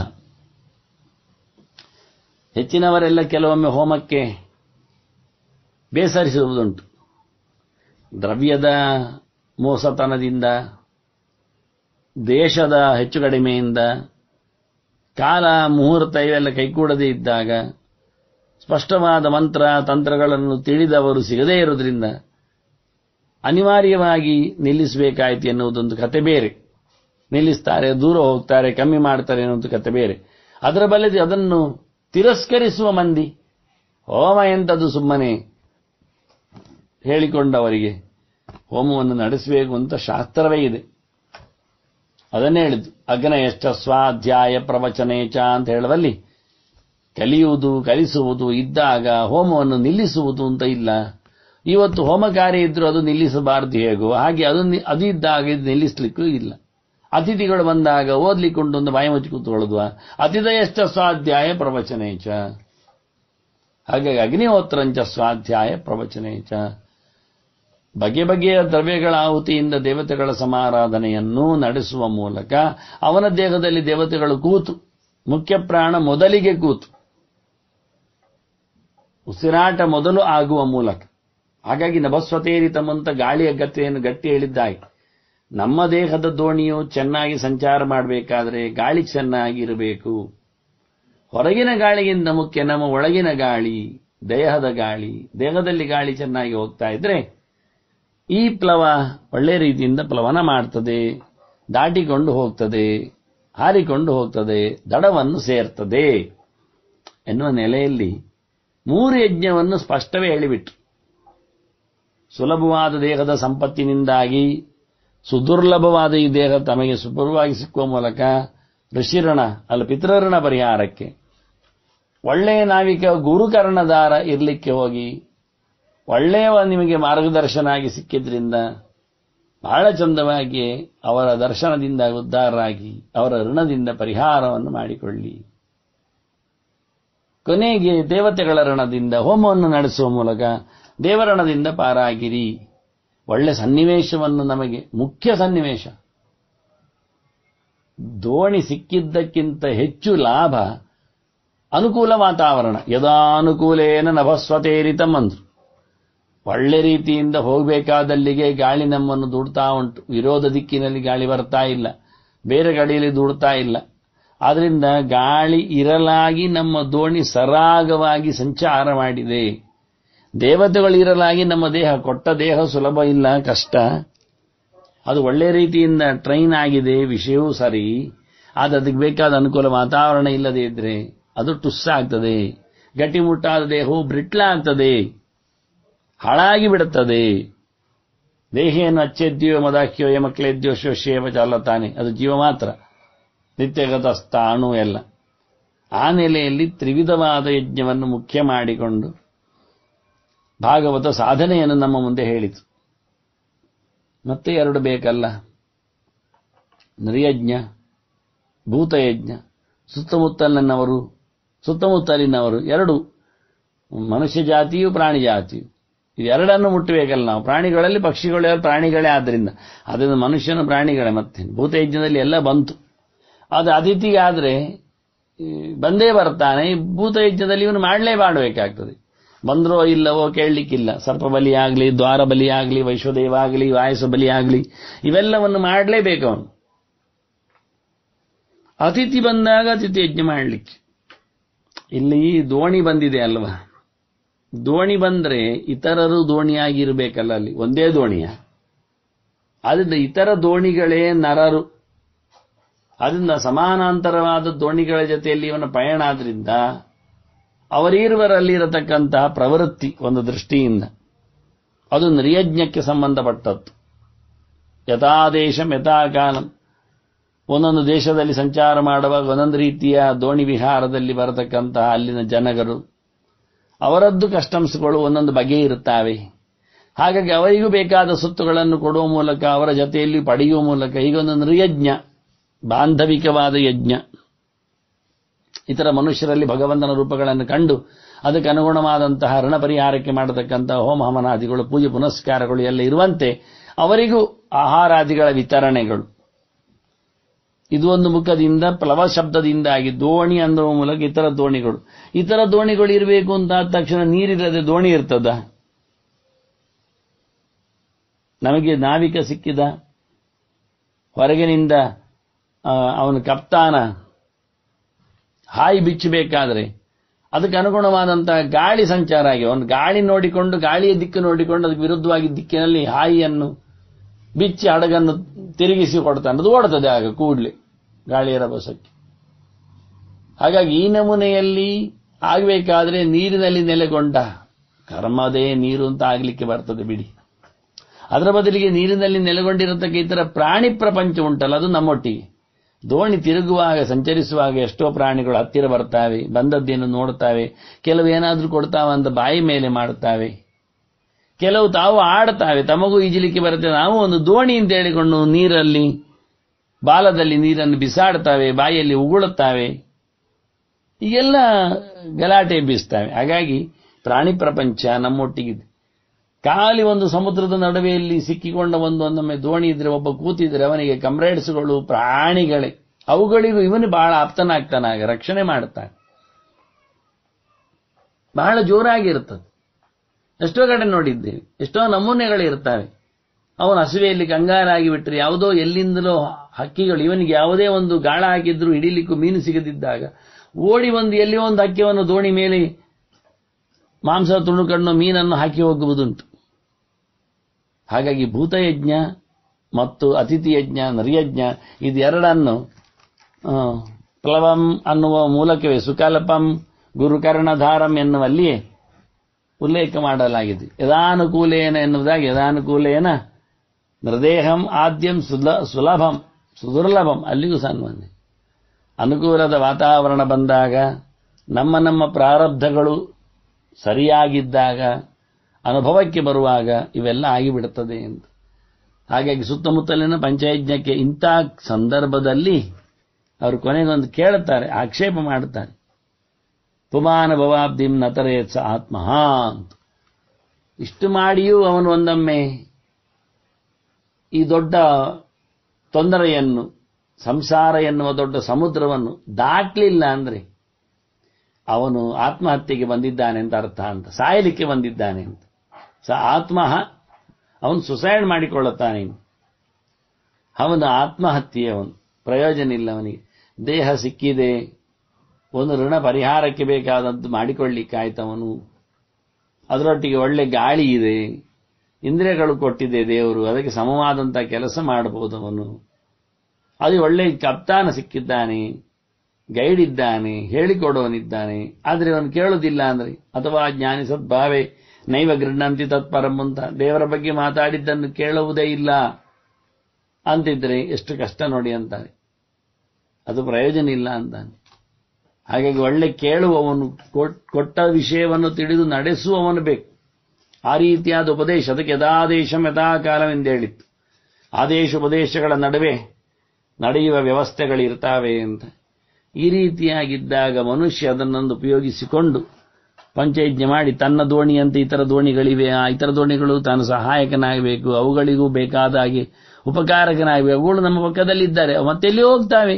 ಹೆಚ್ಚಿನವರೆಲ್ಲ ಕೆಲವೊಮ್ಮೆ ಹೋಮಕ್ಕೆ ಬೇಸರಿಸುವುದುಂಟು ದ್ರವ್ಯದ ಮೋಸತನದಿಂದ ದೇಶದ ಹೆಚ್ಚು ಕಡಿಮೆಯಿಂದ ಕಾಲ ಮುಹೂರ್ತ ಇವೆಲ್ಲ ಕೈಗೂಡದೇ ಇದ್ದಾಗ ಸ್ಪಷ್ಟವಾದ ಮಂತ್ರ ತಂತ್ರಗಳನ್ನು ತಿಳಿದವರು ಸಿಗದೇ ಇರುವುದರಿಂದ ಅನಿವಾರ್ಯವಾಗಿ ನಿಲ್ಲಿಸಬೇಕಾಯ್ತು ಎನ್ನುವುದೊಂದು ಕತೆ ಬೇರೆ ನಿಲ್ಲಿಸ್ತಾರೆ ದೂರ ಹೋಗ್ತಾರೆ ಕಮ್ಮಿ ಮಾಡ್ತಾರೆ ಅನ್ನೋದು ಕತೆ ಬೇರೆ ಅದರ ಬಲ್ಲದೆ ಅದನ್ನು ತಿರಸ್ಕರಿಸುವ ಮಂದಿ ಹೋಮ ಎಂಥದ್ದು ಸುಮ್ಮನೆ ಹೇಳಿಕೊಂಡವರಿಗೆ ಹೋಮವನ್ನು ನಡೆಸಬೇಕು ಅಂತ ಶಾಸ್ತ್ರವೇ ಇದೆ ಅದನ್ನೇ ಹೇಳಿದ್ದು ಅಗ್ನಯಶ್ಚ ಸ್ವಾಧ್ಯಾಯ ಪ್ರವಚನೇಚ ಅಂತ ಹೇಳುವಲ್ಲಿ ಕಲಿಯುವುದು ಕಲಿಸುವುದು ಇದ್ದಾಗ ಹೋಮವನ್ನು ನಿಲ್ಲಿಸುವುದು ಅಂತ ಇಲ್ಲ ಇವತ್ತು ಹೋಮ ಕಾರ್ಯ ಇದ್ರೂ ಅದು ನಿಲ್ಲಿಸಬಾರದು ಹೇಗೋ ಹಾಗೆ ಅದು ಅದು ಇದ್ದಾಗ ಇದು ನಿಲ್ಲಿಸ್ಲಿಕ್ಕೂ ಇಲ್ಲ ಅತಿಥಿಗಳು ಬಂದಾಗ ಓದ್ಲಿಕ್ಕುಂಟು ಒಂದು ಬಾಯಿ ಮುಚ್ಚಿ ಕೂತ್ಕೊಳ್ಳೋದು ಅತಿಥಯಶ್ಚ ಸ್ವಾಧ್ಯಾಯ ಪ್ರವಚನೇಚ ಹಾಗಾಗಿ ಅಗ್ನಿಹೋತ್ರಂಚ ಸ್ವಾಧ್ಯಾಯ ಪ್ರವಚನೇಚ ಬಗೆ ಬಗೆಯ ದ್ರವ್ಯಗಳ ಆಹುತಿಯಿಂದ ದೇವತೆಗಳ ಸಮಾರಾಧನೆಯನ್ನು ನಡೆಸುವ ಮೂಲಕ ಅವನ ದೇಹದಲ್ಲಿ ದೇವತೆಗಳು ಕೂತು ಮುಖ್ಯ ಪ್ರಾಣ ಮೊದಲಿಗೆ ಕೂತು ಉಸಿರಾಟ ಮೊದಲು ಆಗುವ ಮೂಲಕ ಹಾಗಾಗಿ ನಭಸ್ವತೇರಿತಮಂತ ಗಾಳಿಯ ಗತಿಯನ್ನು ಗಟ್ಟಿ ಹೇಳಿದ್ದಾಗಿ ನಮ್ಮ ದೇಹದ ದೋಣಿಯು ಚೆನ್ನಾಗಿ ಸಂಚಾರ ಮಾಡಬೇಕಾದ್ರೆ ಗಾಳಿ ಚೆನ್ನಾಗಿರಬೇಕು ಹೊರಗಿನ ಗಾಳಿಗಿಂತ ಮುಖ್ಯ ನಮ್ಮ ಒಳಗಿನ ಗಾಳಿ ದೇಹದ ಗಾಳಿ ದೇಹದಲ್ಲಿ ಗಾಳಿ ಚೆನ್ನಾಗಿ ಹೋಗ್ತಾ ಇದ್ರೆ ಈ ಪ್ಲವ ಒಳ್ಳೆ ರೀತಿಯಿಂದ ಪ್ಲವನ ಮಾಡ್ತದೆ ದಾಟಿಕೊಂಡು ಹೋಗ್ತದೆ ಹಾರಿಕೊಂಡು ಹೋಗ್ತದೆ ದಡವನ್ನು ಸೇರ್ತದೆ ಎನ್ನುವ ನೆಲೆಯಲ್ಲಿ ಮೂರು ಯಜ್ಞವನ್ನು ಸ್ಪಷ್ಟವೇ ಹೇಳಿಬಿಟ್ರು ಸುಲಭವಾದ ದೇಹದ ಸಂಪತ್ತಿನಿಂದಾಗಿ ಸುದುರ್ಲಭವಾದ ಈ ದೇಹ ತಮಗೆ ಸುಲಭವಾಗಿ ಸಿಕ್ಕುವ ಮೂಲಕ ಋಷಿಋಣ ಅಲ್ಲ ಪಿತೃಋಣ ಪರಿಹಾರಕ್ಕೆ ಒಳ್ಳೆಯ ನಾವಿಕ ಗುರುಕರ್ಣದಾರ ಇರಲಿಕ್ಕೆ ಹೋಗಿ ಒಳ್ಳೆಯ ನಿಮಗೆ ಮಾರ್ಗದರ್ಶನ ಆಗಿ ಸಿಕ್ಕಿದ್ರಿಂದ ಬಹಳ ಚಂದವಾಗಿ ಅವರ ದರ್ಶನದಿಂದ ಉದ್ಧಾರರಾಗಿ ಅವರ ಋಣದಿಂದ ಪರಿಹಾರವನ್ನು ಮಾಡಿಕೊಳ್ಳಿ ಕೊನೆಗೆ ದೇವತೆಗಳ ಋಣದಿಂದ ಹೋಮವನ್ನು ನಡೆಸುವ ಮೂಲಕ ದೇವರಣದಿಂದ ಪಾರಾಗಿರಿ ಒಳ್ಳೆ ಸನ್ನಿವೇಶವನ್ನು ನಮಗೆ ಮುಖ್ಯ ಸನ್ನಿವೇಶ ದೋಣಿ ಸಿಕ್ಕಿದ್ದಕ್ಕಿಂತ ಹೆಚ್ಚು ಲಾಭ ಅನುಕೂಲ ವಾತಾವರಣ ಯದಾನುಕೂಲೇನ ನಭಸ್ವತೇರಿತಂ ಅಂದ್ರು ಒಳ್ಳೆ ರೀತಿಯಿಂದ ಹೋಗಬೇಕಾದಲ್ಲಿಗೆ ಗಾಳಿ ನಮ್ಮನ್ನು ದೂಡ್ತಾ ಉಂಟು ವಿರೋಧ ದಿಕ್ಕಿನಲ್ಲಿ ಗಾಳಿ ಬರ್ತಾ ಇಲ್ಲ ಬೇರೆ ಗಾಡಿಯಲ್ಲಿ ದೂಡ್ತಾ ಇಲ್ಲ ಆದ್ರಿಂದ ಗಾಳಿ ಇರಲಾಗಿ ನಮ್ಮ ದೋಣಿ ಸರಾಗವಾಗಿ ಸಂಚಾರ ಮಾಡಿದೆ ದೇವತೆಗಳು ಇರಲಾಗಿ ನಮ್ಮ ದೇಹ ಕೊಟ್ಟ ದೇಹ ಸುಲಭ ಇಲ್ಲ ಕಷ್ಟ ಅದು ಒಳ್ಳೆ ರೀತಿಯಿಂದ ಟ್ರೈನ್ ಆಗಿದೆ ವಿಷಯವೂ ಸರಿ ಆದ್ರೆ ಅದಕ್ಕೆ ಬೇಕಾದ ಅನುಕೂಲ ವಾತಾವರಣ ಇಲ್ಲದೆ ಇದ್ರೆ ಅದು ಟುಸ್ ಆಗ್ತದೆ ಗಟ್ಟಿಮುಟ್ಟಾದ ದೇಹವು ಬ್ರಿಟ್ಲ ಆಗ್ತದೆ ಹಾಳಾಗಿ ಬಿಡುತ್ತದೆ ದೇಹೇನು ಅಚ್ಚೆದ್ಯೋ ಮದಾಖ್ಯೋ ಯಮಕ್ಲೇದ್ಯೋ ಶೋಷ್ಯೇವ ಚಾಲತಾನೆ ಅದು ಜೀವ ಮಾತ್ರ ನಿತ್ಯಗತ ಸ್ಥಾಣು ಎಲ್ಲ ಆ ನೆಲೆಯಲ್ಲಿ ತ್ರಿವಿಧವಾದ ಯಜ್ಞವನ್ನು ಮುಖ್ಯ ಮಾಡಿಕೊಂಡು ಭಾಗವತ ಸಾಧನೆಯನ್ನು ನಮ್ಮ ಮುಂದೆ ಹೇಳಿತು ಮತ್ತೆ ಎರಡು ಬೇಕಲ್ಲ ನರಿಯಜ್ಞ ಭೂತಯಜ್ಞ ಸುತ್ತಮುತ್ತಲಿನವರು ಸುತ್ತಮುತ್ತಲಿನವರು ಎರಡು ಮನುಷ್ಯ ಜಾತಿಯು ಪ್ರಾಣಿ ಜಾತಿಯು ಇದೆರಡನ್ನು ಮುಟ್ಟಬೇಕಲ್ಲ ನಾವು ಪ್ರಾಣಿಗಳಲ್ಲಿ ಪಕ್ಷಿಗಳು ಪ್ರಾಣಿಗಳೇ ಆದ್ದರಿಂದ ಅದರಿಂದ ಮನುಷ್ಯನ ಪ್ರಾಣಿಗಳೇ ಮತ್ತೆ ಭೂತಯಜ್ಞದಲ್ಲಿ ಎಲ್ಲ ಬಂತು ಅದು ಅತಿಥಿಗಾದ್ರೆ ಬಂದೇ ಬರ್ತಾನೆ ಭೂತಯಜ್ಞದಲ್ಲಿ ಇವನು ಮಾಡಲೇ ಮಾಡಬೇಕಾಗ್ತದೆ ಬಂದ್ರೋ ಇಲ್ಲವೋ ಕೇಳಲಿಕ್ಕಿಲ್ಲ ಸರ್ಪ ಬಲಿ ಆಗಲಿ ದ್ವಾರ ಬಲಿ ಆಗಲಿ ವೈಶ್ವದೇವ ಆಗಲಿ ವಾಯಸ ಬಲಿ ಆಗಲಿ ಇವೆಲ್ಲವನ್ನು ಮಾಡಲೇಬೇಕು ಅವನು ಅತಿಥಿ ಬಂದಾಗ ಅತಿಥಿ ಯಜ್ಞ ಮಾಡಲಿಕ್ಕೆ ಇಲ್ಲಿ ದೋಣಿ ಬಂದಿದೆ ಅಲ್ವಾ ದೋಣಿ ಬಂದ್ರೆ ಇತರರು ದೋಣಿಯಾಗಿರ್ಬೇಕಲ್ಲ ಅಲ್ಲಿ ಒಂದೇ ದೋಣಿಯ ಆದ್ರಿಂದ ಇತರ ದೋಣಿಗಳೇ ನರರು ಅದರಿಂದ ಸಮಾನಾಂತರವಾದ ದೋಣಿಗಳ ಜೊತೆಯಲ್ಲಿ ಇವನ ಪಯಣ ಆದ್ರಿಂದ ಅವರೀರ್ವರಲ್ಲಿರತಕ್ಕಂತಹ ಪ್ರವೃತ್ತಿ ಒಂದು ದೃಷ್ಟಿಯಿಂದ ಅದು ನಿರ್ಯಜ್ಞಕ್ಕೆ ಸಂಬಂಧಪಟ್ಟದ್ದು ಯಥಾದೇಶಂ ಯಥಾಕಾಲಂ ಒಂದೊಂದು ದೇಶದಲ್ಲಿ ಸಂಚಾರ ಮಾಡುವಾಗ ಒಂದೊಂದು ರೀತಿಯ ದೋಣಿ ವಿಹಾರದಲ್ಲಿ ಬರತಕ್ಕಂತಹ ಅಲ್ಲಿನ ಜನಗರು ಅವರದ್ದು ಕಸ್ಟಮ್ಸ್ಗಳು ಒಂದೊಂದು ಬಗೆ ಇರುತ್ತವೆ ಹಾಗಾಗಿ ಅವರಿಗೂ ಬೇಕಾದ ಸುತ್ತುಗಳನ್ನು ಕೊಡುವ ಮೂಲಕ ಅವರ ಜೊತೆಯಲ್ಲಿ ಪಡೆಯುವ ಮೂಲಕ ಹೀಗೊಂದು ನಿರ್ಯಜ್ಞ ಬಾಂಧವಿಕವಾದ ಯಜ್ಞ ಇತರ ಮನುಷ್ಯರಲ್ಲಿ ಭಗವಂತನ ರೂಪಗಳನ್ನು ಕಂಡು ಅದಕ್ಕೆ ಅನುಗುಣವಾದಂತಹ ಋಣ ಪರಿಹಾರಕ್ಕೆ ಮಾಡತಕ್ಕಂತಹ ಹೋಮ ಹವನಾದಿಗಳು ಪೂಜೆ ಪುನಸ್ಕಾರಗಳು ಎಲ್ಲ ಇರುವಂತೆ ಅವರಿಗೂ ಆಹಾರಾದಿಗಳ ವಿತರಣೆಗಳು ಇದು ಒಂದು ಮುಖದಿಂದ ಪ್ಲವ ಶಬ್ದದಿಂದಾಗಿ ದೋಣಿ ಅನ್ನುವ ಮೂಲಕ ಇತರ ದೋಣಿಗಳು ಇತರ ದೋಣಿಗಳು ಇರಬೇಕು ಅಂತ ಆದ ತಕ್ಷಣ ನೀರಿಲ್ಲದೆ ದೋಣಿ ಇರ್ತದ ನಮಗೆ ನಾವಿಕ ಸಿಕ್ಕಿದ ಹೊರಗಿನಿಂದ ಅವನ ಕಪ್ತಾನ ಹಾಯಿ ಬಿಚ್ಚಬೇಕಾದ್ರೆ ಅದಕ್ಕೆ ಅನುಗುಣವಾದಂತಹ ಗಾಳಿ ಸಂಚಾರ ಆಗಿ ಒಂದು ಗಾಳಿ ನೋಡಿಕೊಂಡು ಗಾಳಿಯ ದಿಕ್ಕು ನೋಡಿಕೊಂಡು ಅದಕ್ಕೆ ವಿರುದ್ಧವಾಗಿ ದಿಕ್ಕಿನಲ್ಲಿ ಹಾಯಿಯನ್ನು ಬಿಚ್ಚಿ ಹಡಗನ್ನು ತಿರುಗಿಸಿ ಕೊಡ್ತಾನೆ ಅದು ಓಡ್ತದೆ ಆಗ ಕೂಡ್ಲೆ ಗಾಳಿಯ ರಭಸಕ್ಕೆ ಹಾಗಾಗಿ ಈ ನಮೂನೆಯಲ್ಲಿ ಆಗಬೇಕಾದ್ರೆ ನೀರಿನಲ್ಲಿ ನೆಲೆಗೊಂಡ ಕರ್ಮದೇ ನೀರು ಅಂತ ಆಗ್ಲಿಕ್ಕೆ ಬರ್ತದೆ ಬಿಡಿ ಅದರ ಬದಲಿಗೆ ನೀರಿನಲ್ಲಿ ನೆಲೆಗೊಂಡಿರತಕ್ಕ ಇತರ ಪ್ರಾಣಿ ಪ್ರಪಂಚ ಉಂಟಲ್ಲ ಅದು ನಮ್ಮೊಟ್ಟಿಗೆ ದೋಣಿ ತಿರುಗುವಾಗ ಸಂಚರಿಸುವಾಗ ಎಷ್ಟೋ ಪ್ರಾಣಿಗಳು ಹತ್ತಿರ ಬರ್ತಾವೆ ಬಂದದ್ದೇನು ನೋಡ್ತಾವೆ ಕೆಲವು ಏನಾದರೂ ಕೊಡ್ತಾವ ಅಂತ ಬಾಯಿ ಮೇಲೆ ಮಾಡುತ್ತಾವೆ ಕೆಲವು ತಾವು ಆಡ್ತಾವೆ ತಮಗೂ ಈಜಲಿಕ್ಕೆ ಬರುತ್ತೆ ನಾವು ಒಂದು ದೋಣಿ ಅಂತ ಹೇಳಿಕೊಂಡು ನೀರಲ್ಲಿ ಬಾಲದಲ್ಲಿ ನೀರನ್ನು ಬಿಸಾಡ್ತಾವೆ ಬಾಯಲ್ಲಿ ಉಗುಳುತ್ತಾವೆ ಈಗೆಲ್ಲ ಗಲಾಟೆ ಎಬ್ಬಿಸ್ತವೆ ಹಾಗಾಗಿ ಪ್ರಾಣಿ ಪ್ರಪಂಚ ನಮ್ಮೊಟ್ಟಿಗಿದೆ ಖಾಲಿ ಒಂದು ಸಮುದ್ರದ ನಡುವೆಯಲ್ಲಿ ಸಿಕ್ಕಿಕೊಂಡ ಒಂದು ಒಂದೊಮ್ಮೆ ದೋಣಿ ಇದ್ರೆ ಒಬ್ಬ ಕೂತಿದ್ರೆ ಅವನಿಗೆ ಕಮ್ರೇಡ್ಸ್ಗಳು ಪ್ರಾಣಿಗಳೇ ಅವುಗಳಿಗೂ ಇವನು ಬಹಳ ಆಪ್ತನಾಗ್ತಾನಾಗ ರಕ್ಷಣೆ ಮಾಡುತ್ತಾನೆ ಬಹಳ ಜೋರಾಗಿರುತ್ತದೆ ಎಷ್ಟೋ ಕಡೆ ನೋಡಿದ್ದೇವೆ ಎಷ್ಟೋ ನಮೂನೆಗಳಿರ್ತವೆ ಅವನು ಹಸುವೆಯಲ್ಲಿ ಕಂಗಾರಾಗಿ ಬಿಟ್ಟರೆ ಯಾವುದೋ ಎಲ್ಲಿಂದಲೋ ಹಕ್ಕಿಗಳು ಇವನಿಗೆ ಯಾವುದೇ ಒಂದು ಗಾಳ ಹಾಕಿದ್ರು ಹಿಡಿಲಿಕ್ಕೂ ಮೀನು ಸಿಗದಿದ್ದಾಗ ಓಡಿ ಒಂದು ಎಲ್ಲಿ ಒಂದು ಹಕ್ಕಿಯನ್ನು ದೋಣಿ ಮೇಲೆ ಮಾಂಸ ತುಣುಕಣ್ಣು ಮೀನನ್ನು ಹಾಕಿ ಹೋಗುವುದುಂಟು ಹಾಗಾಗಿ ಭೂತಯಜ್ಞ ಮತ್ತು ಅತಿಥಿ ಯಜ್ಞ ನರಿಯಜ್ಞ ಇದೆರಡನ್ನು ಪ್ಲವಂ ಅನ್ನುವ ಮೂಲಕವೇ ಸುಕಲ್ಪಂ ಗುರುಕರ್ಣಧಾರಂ ಎನ್ನುವಲ್ಲಿಯೇ ಉಲ್ಲೇಖ ಮಾಡಲಾಗಿದೆ ಯದಾನುಕೂಲೇನ ಎನ್ನುವುದಾಗಿ ಯದಾನುಕೂಲೇನ ನೃದೇಹಂ ಆದ್ಯಂ ಸುಲ ಸುಲಭಂ ಸುದುರ್ಲಭಂ ಅಲ್ಲಿಗೂ ಸಾನ್ಮಾನ್ಯ ಅನುಕೂಲದ ವಾತಾವರಣ ಬಂದಾಗ ನಮ್ಮ ನಮ್ಮ ಪ್ರಾರಬ್ಧಗಳು ಸರಿಯಾಗಿದ್ದಾಗ ಅನುಭವಕ್ಕೆ ಬರುವಾಗ ಇವೆಲ್ಲ ಆಗಿಬಿಡುತ್ತದೆ ಎಂದು ಹಾಗಾಗಿ ಸುತ್ತಮುತ್ತಲಿನ ಪಂಚಯಜ್ಞಕ್ಕೆ ಇಂಥ ಸಂದರ್ಭದಲ್ಲಿ ಅವರು ಕೊನೆಗೊಂದು ಕೇಳುತ್ತಾರೆ ಆಕ್ಷೇಪ ಮಾಡುತ್ತಾರೆ ಪುಮಾನ ಭವಾಬ್ದಿಂ ನತರೇತ್ಸ ಆತ್ಮ ಅಂತ ಇಷ್ಟು ಮಾಡಿಯೂ ಅವನು ಒಂದೊಮ್ಮೆ ಈ ದೊಡ್ಡ ತೊಂದರೆಯನ್ನು ಸಂಸಾರ ಎನ್ನುವ ದೊಡ್ಡ ಸಮುದ್ರವನ್ನು ದಾಟ್ಲಿಲ್ಲ ಅಂದ್ರೆ ಅವನು ಆತ್ಮಹತ್ಯೆಗೆ ಬಂದಿದ್ದಾನೆ ಅಂತ ಅರ್ಥ ಅಂತ ಸಾಯಲಿಕ್ಕೆ ಬಂದಿದ್ದಾನೆ ಅಂತ ಸ ಆತ್ಮ ಅವನು ಸುಸೈಡ್ ಮಾಡಿಕೊಳ್ಳುತ್ತಾನೆ ಅವನು ಆತ್ಮಹತ್ಯೆ ಅವನು ಪ್ರಯೋಜನ ಇಲ್ಲ ಅವನಿಗೆ ದೇಹ ಸಿಕ್ಕಿದೆ ಒಂದು ಋಣ ಪರಿಹಾರಕ್ಕೆ ಬೇಕಾದಂತೆ ಮಾಡಿಕೊಳ್ಳಿಕ್ಕಾಯ್ತವನು ಅದರೊಟ್ಟಿಗೆ ಒಳ್ಳೆ ಗಾಳಿ ಇದೆ ಇಂದ್ರಿಯಗಳು ಕೊಟ್ಟಿದೆ ದೇವರು ಅದಕ್ಕೆ ಸಮವಾದಂಥ ಕೆಲಸ ಮಾಡಬಹುದು ಅವನು ಅದು ಒಳ್ಳೆ ಕಪ್ತಾನ ಸಿಕ್ಕಿದ್ದಾನೆ ಗೈಡ್ ಇದ್ದಾನೆ ಹೇಳಿಕೊಡೋನಿದ್ದಾನೆ ಆದರೆ ಅವನು ಕೇಳುವುದಿಲ್ಲ ಅಂದ್ರೆ ಅಥವಾ ಜ್ಞಾನಿ ಸದ್ಭಾವೆ ನೈವ ಗೃಹಂತಿ ತತ್ಪರಂ ಅಂತ ದೇವರ ಬಗ್ಗೆ ಮಾತಾಡಿದ್ದನ್ನು ಕೇಳುವುದೇ ಇಲ್ಲ ಅಂತಿದ್ರೆ ಎಷ್ಟು ಕಷ್ಟ ನೋಡಿ ಅಂತಾನೆ ಅದು ಪ್ರಯೋಜನ ಇಲ್ಲ ಅಂತಾನೆ ಹಾಗಾಗಿ ಒಳ್ಳೆ ಕೇಳುವವನು ಕೊಟ್ಟ ವಿಷಯವನ್ನು ತಿಳಿದು ನಡೆಸುವವನು ಬೇಕು ಆ ರೀತಿಯಾದ ಉಪದೇಶ ಅದಕ್ಕೆ ಯಥಾದೇಶಂ ಯಥಾಕಾಲವೆಂದು ಹೇಳಿತ್ತು ಆದೇಶ ಉಪದೇಶಗಳ ನಡುವೆ ನಡೆಯುವ ವ್ಯವಸ್ಥೆಗಳಿರ್ತಾವೆ ಅಂತ ಈ ರೀತಿಯಾಗಿದ್ದಾಗ ಮನುಷ್ಯ ಅದನ್ನೊಂದು ಉಪಯೋಗಿಸಿಕೊಂಡು ಪಂಚಯಜ್ಞ ಮಾಡಿ ತನ್ನ ದೋಣಿಯಂತೆ ಇತರ ದೋಣಿಗಳಿವೆ ಆ ಇತರ ದೋಣಿಗಳು ತಾನು ಸಹಾಯಕನಾಗಬೇಕು ಅವುಗಳಿಗೂ ಬೇಕಾದ ಹಾಗೆ ಉಪಕಾರಕನಾಗಬೇಕು ಅವುಗಳು ನಮ್ಮ ಪಕ್ಕದಲ್ಲಿದ್ದಾರೆ ಮತ್ತೆಲ್ಲಿ ಹೋಗ್ತಾವೆ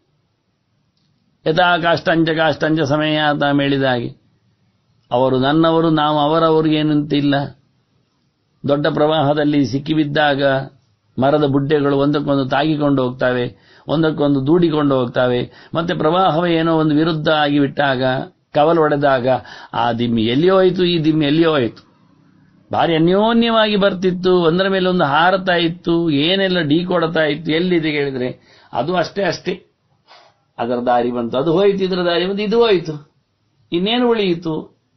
ಯಥಾ ಕಾಷ್ಟಂಚ ಕಾಷ್ಟಂಚ ಸಮಯ ಅಂತ ಹೇಳಿದ ಹಾಗೆ ಅವರು ನನ್ನವರು ನಾವು ಅವರವರಿಗೇನಂತಿಲ್ಲ ದೊಡ್ಡ ಪ್ರವಾಹದಲ್ಲಿ ಸಿಕ್ಕಿಬಿದ್ದಾಗ ಮರದ ಬುಡ್ಡೆಗಳು ಒಂದಕ್ಕೊಂದು ತಾಗಿಕೊಂಡು ಹೋಗ್ತವೆ ಒಂದಕ್ಕೊಂದು ದೂಡಿಕೊಂಡು ಹೋಗ್ತವೆ ಮತ್ತೆ ಪ್ರವಾಹವೇ ಏನೋ ಒಂದು ವಿರುದ್ಧ ಆಗಿ ಬಿಟ್ಟಾಗ ಕವಲು ಒಡೆದಾಗ ಆ ದಿಮ್ಮಿ ಎಲ್ಲಿಯೋ ಹೋಯಿತು ಈ ದಿಮ್ಮಿ ಎಲ್ಲಿಯೋ ಹೋಯಿತು ಭಾರಿ ಅನ್ಯೋನ್ಯವಾಗಿ ಬರ್ತಿತ್ತು ಒಂದರ ಮೇಲೆ ಒಂದು ಹಾರತಾ ಇತ್ತು ಏನೆಲ್ಲ ಢೀ ಕೊಡ್ತಾ ಇತ್ತು ಎಲ್ಲಿದೆ ಕೇಳಿದ್ರೆ ಅದು ಅಷ್ಟೇ ಅಷ್ಟೇ ಅದರ ದಾರಿ ಬಂತು ಅದು ಹೋಯಿತು ಇದರ ದಾರಿ ಬಂತು ಇದು ಹೋಯಿತು ಇನ್ನೇನು ಉಳಿಯಿತು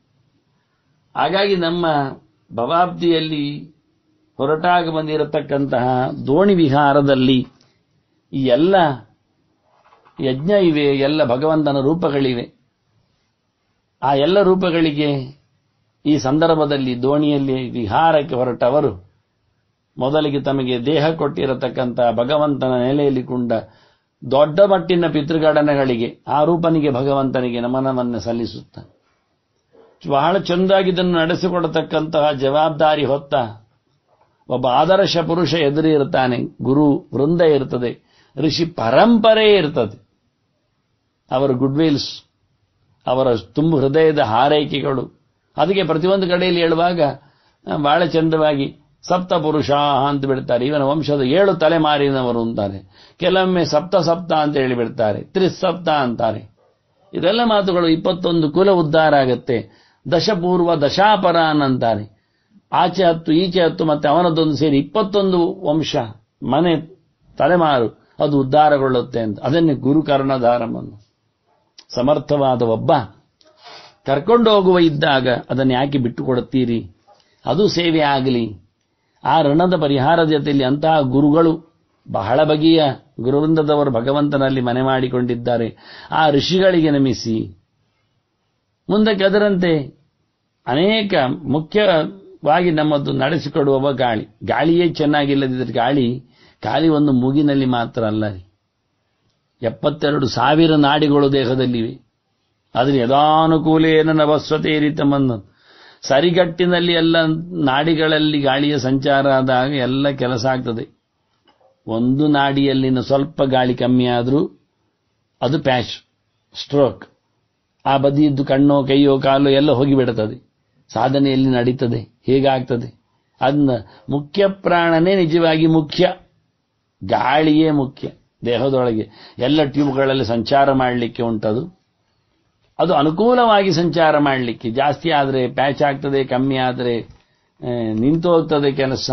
ಹಾಗಾಗಿ ನಮ್ಮ ಭವಾಬ್ದಿಯಲ್ಲಿ ಹೊರಟಾಗ ಬಂದಿರತಕ್ಕಂತಹ ದೋಣಿ ವಿಹಾರದಲ್ಲಿ ಈ ಎಲ್ಲ ಯಜ್ಞ ಇವೆ ಎಲ್ಲ ಭಗವಂತನ ರೂಪಗಳಿವೆ ಆ ಎಲ್ಲ ರೂಪಗಳಿಗೆ ಈ ಸಂದರ್ಭದಲ್ಲಿ ದೋಣಿಯಲ್ಲಿ ವಿಹಾರಕ್ಕೆ ಹೊರಟವರು ಮೊದಲಿಗೆ ತಮಗೆ ದೇಹ ಕೊಟ್ಟಿರತಕ್ಕಂಥ ಭಗವಂತನ ನೆಲೆಯಲ್ಲಿ ಕುಂಡ ದೊಡ್ಡ ಮಟ್ಟಿನ ಪಿತೃಗಣನೆಗಳಿಗೆ ಆ ರೂಪನಿಗೆ ಭಗವಂತನಿಗೆ ನಮನವನ್ನು ಸಲ್ಲಿಸುತ್ತ ಬಹಳ ಚೆಂದಾಗಿದ್ದನ್ನು ನಡೆಸಿಕೊಡತಕ್ಕಂತಹ ಜವಾಬ್ದಾರಿ ಹೊತ್ತ ಒಬ್ಬ ಆದರ್ಶ ಪುರುಷ ಎದುರಿರುತ್ತಾನೆ ಗುರು ವೃಂದ ಇರ್ತದೆ ಋಷಿ ಪರಂಪರೆ ಇರ್ತದೆ ಅವರ ಗುಡ್ವಿಲ್ಸ್ ಅವರ ತುಂಬು ಹೃದಯದ ಹಾರೈಕೆಗಳು ಅದಕ್ಕೆ ಪ್ರತಿಯೊಂದು ಕಡೆಯಲ್ಲಿ ಹೇಳುವಾಗ ಬಹಳ ಚಂದವಾಗಿ ಸಪ್ತ ಪುರುಷ ಅಂತ ಬಿಡ್ತಾರೆ ಇವನ ವಂಶದ ಏಳು ತಲೆಮಾರಿನವರು ಅಂತಾರೆ ಕೆಲವೊಮ್ಮೆ ಸಪ್ತ ಸಪ್ತ ಅಂತ ಹೇಳಿ ಬಿಡ್ತಾರೆ ತ್ರಿಸಪ್ತ ಅಂತಾರೆ ಇದೆಲ್ಲ ಮಾತುಗಳು ಇಪ್ಪತ್ತೊಂದು ಕುಲ ಉದ್ಧಾರ ಆಗತ್ತೆ ದಶಪೂರ್ವ ದಶಾಪರಾನ್ ಅಂತಾರೆ ಆಚೆ ಹತ್ತು ಈಚೆ ಹತ್ತು ಮತ್ತೆ ಅವನದೊಂದು ಸೇರಿ ಇಪ್ಪತ್ತೊಂದು ವಂಶ ಮನೆ ತಲೆಮಾರು ಅದು ಉದ್ಧಾರಗೊಳ್ಳುತ್ತೆ ಅಂತ ಅದನ್ನೇ ಗುರು ಕರ್ಣಧಾರಮನ್ನು ಸಮರ್ಥವಾದ ಒಬ್ಬ ಕರ್ಕೊಂಡು ಹೋಗುವ ಇದ್ದಾಗ ಅದನ್ನು ಯಾಕೆ ಬಿಟ್ಟು ಕೊಡುತ್ತೀರಿ ಅದು ಸೇವೆ ಆಗಲಿ ಆ ಋಣದ ಪರಿಹಾರದ ಜೊತೆಯಲ್ಲಿ ಅಂತಹ ಗುರುಗಳು ಬಹಳ ಬಗೆಯ ಗುರುವೃಂದದವರು ಭಗವಂತನಲ್ಲಿ ಮನೆ ಮಾಡಿಕೊಂಡಿದ್ದಾರೆ ಆ ಋಷಿಗಳಿಗೆ ನಮಿಸಿ ಮುಂದಕ್ಕೆ ಅದರಂತೆ ಅನೇಕ ಮುಖ್ಯವಾಗಿ ನಮ್ಮದು ನಡೆಸಿಕೊಡುವ ಗಾಳಿ ಗಾಳಿಯೇ ಚೆನ್ನಾಗಿಲ್ಲದಿದ್ದರೆ ಗಾಳಿ ಖಾಲಿ ಒಂದು ಮೂಗಿನಲ್ಲಿ ಮಾತ್ರ ಅಲ್ಲ ರೀ ಎಪ್ಪತ್ತೆರಡು ಸಾವಿರ ನಾಡಿಗಳು ದೇಹದಲ್ಲಿವೆ ಆದರೆ ಯದಾನುಕೂಲೇನ ನವಸ್ವತೆ ರೀತಮನ್ನು ಸರಿಗಟ್ಟಿನಲ್ಲಿ ಎಲ್ಲ ನಾಡಿಗಳಲ್ಲಿ ಗಾಳಿಯ ಸಂಚಾರ ಆದಾಗ ಎಲ್ಲ ಕೆಲಸ ಆಗ್ತದೆ ಒಂದು ನಾಡಿಯಲ್ಲಿನ ಸ್ವಲ್ಪ ಗಾಳಿ ಕಮ್ಮಿ ಆದರೂ ಅದು ಪ್ಯಾಚ್ ಸ್ಟ್ರೋಕ್ ಆ ಬದಿಯದ್ದು ಕಣ್ಣೋ ಕೈಯೋ ಕಾಲೋ ಎಲ್ಲ ಹೋಗಿಬಿಡುತ್ತದೆ ಸಾಧನೆಯಲ್ಲಿ ನಡೀತದೆ ಹೇಗಾಗ್ತದೆ ಅದನ್ನ ಮುಖ್ಯ ಪ್ರಾಣನೇ ನಿಜವಾಗಿ ಮುಖ್ಯ ಗಾಳಿಯೇ ಮುಖ್ಯ ದೇಹದೊಳಗೆ ಎಲ್ಲ ಟ್ಯೂಬ್ಗಳಲ್ಲಿ ಸಂಚಾರ ಮಾಡಲಿಕ್ಕೆ ಉಂಟದು ಅದು ಅನುಕೂಲವಾಗಿ ಸಂಚಾರ ಮಾಡಲಿಕ್ಕೆ ಜಾಸ್ತಿ ಆದರೆ ಪ್ಯಾಚ್ ಆಗ್ತದೆ ಕಮ್ಮಿ ಆದರೆ ನಿಂತು ಹೋಗ್ತದೆ ಕೆಲಸ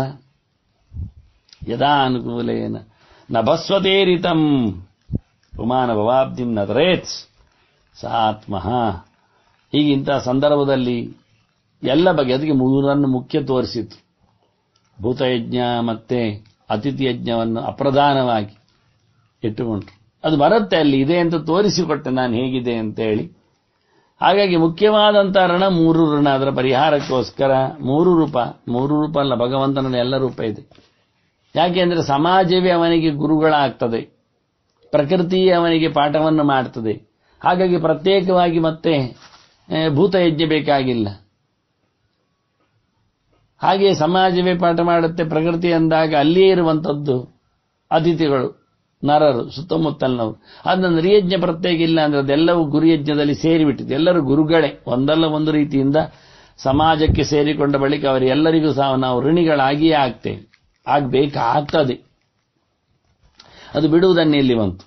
ಯದಾ ಅನುಕೂಲೇನ ನಭಸ್ವತೇರಿತಂ ಪುಮಾನ ಭವಾಬ್ದಿಂ ನದರೇತ್ ಸಾತ್ಮ ಹೀಗಿಂತ ಸಂದರ್ಭದಲ್ಲಿ ಎಲ್ಲ ಬಗೆ ಅದಕ್ಕೆ ಮೂರನ್ನು ಮುಖ್ಯ ತೋರಿಸಿತು ಭೂತಯಜ್ಞ ಮತ್ತೆ ಅತಿಥಿ ಯಜ್ಞವನ್ನು ಅಪ್ರಧಾನವಾಗಿ ಇಟ್ಟುಕೊಂಡ್ರು ಅದು ಬರುತ್ತೆ ಅಲ್ಲಿ ಇದೆ ಅಂತ ತೋರಿಸಿಕೊಟ್ಟೆ ನಾನು ಹೇಗಿದೆ ಅಂತ ಹೇಳಿ ಹಾಗಾಗಿ ಮುಖ್ಯವಾದಂಥ ಋಣ ಮೂರು ಋಣ ಅದರ ಪರಿಹಾರಕ್ಕೋಸ್ಕರ ಮೂರು ರೂಪ ಮೂರು ರೂಪ ಅಲ್ಲ ಭಗವಂತನಲ್ಲಿ ಎಲ್ಲ ರೂಪ ಇದೆ ಯಾಕೆಂದ್ರೆ ಸಮಾಜವೇ ಅವನಿಗೆ ಗುರುಗಳಾಗ್ತದೆ ಪ್ರಕೃತಿಯೇ ಅವನಿಗೆ ಪಾಠವನ್ನು ಮಾಡ್ತದೆ ಹಾಗಾಗಿ ಪ್ರತ್ಯೇಕವಾಗಿ ಮತ್ತೆ ಭೂತಯಜ್ಞ ಬೇಕಾಗಿಲ್ಲ ಹಾಗೆ ಸಮಾಜವೇ ಪಾಠ ಮಾಡುತ್ತೆ ಪ್ರಕೃತಿ ಅಂದಾಗ ಅಲ್ಲಿಯೇ ಇರುವಂಥದ್ದು ಅತಿಥಿಗಳು ನರರು ಸುತ್ತಮುತ್ತಲಿನವರು ಅದನ್ನು ರಿಯಜ್ಞ ಪ್ರತ್ಯೇಕ ಇಲ್ಲ ಅಂದ್ರೆ ಅದೆಲ್ಲವೂ ಗುರುಯಜ್ಞದಲ್ಲಿ ಸೇರಿಬಿಟ್ಟಿದೆ ಎಲ್ಲರೂ ಗುರುಗಳೇ ಒಂದಲ್ಲ ಒಂದು ರೀತಿಯಿಂದ ಸಮಾಜಕ್ಕೆ ಸೇರಿಕೊಂಡ ಬಳಿಕ ಅವರೆಲ್ಲರಿಗೂ ಸಹ ನಾವು ಋಣಿಗಳಾಗಿಯೇ ಆಗ್ತೇವೆ ಆಗ್ಬೇಕಾಗ್ತದೆ ಅದು ಬಿಡುವುದನ್ನೇ ಇಲ್ಲಿ ಬಂತು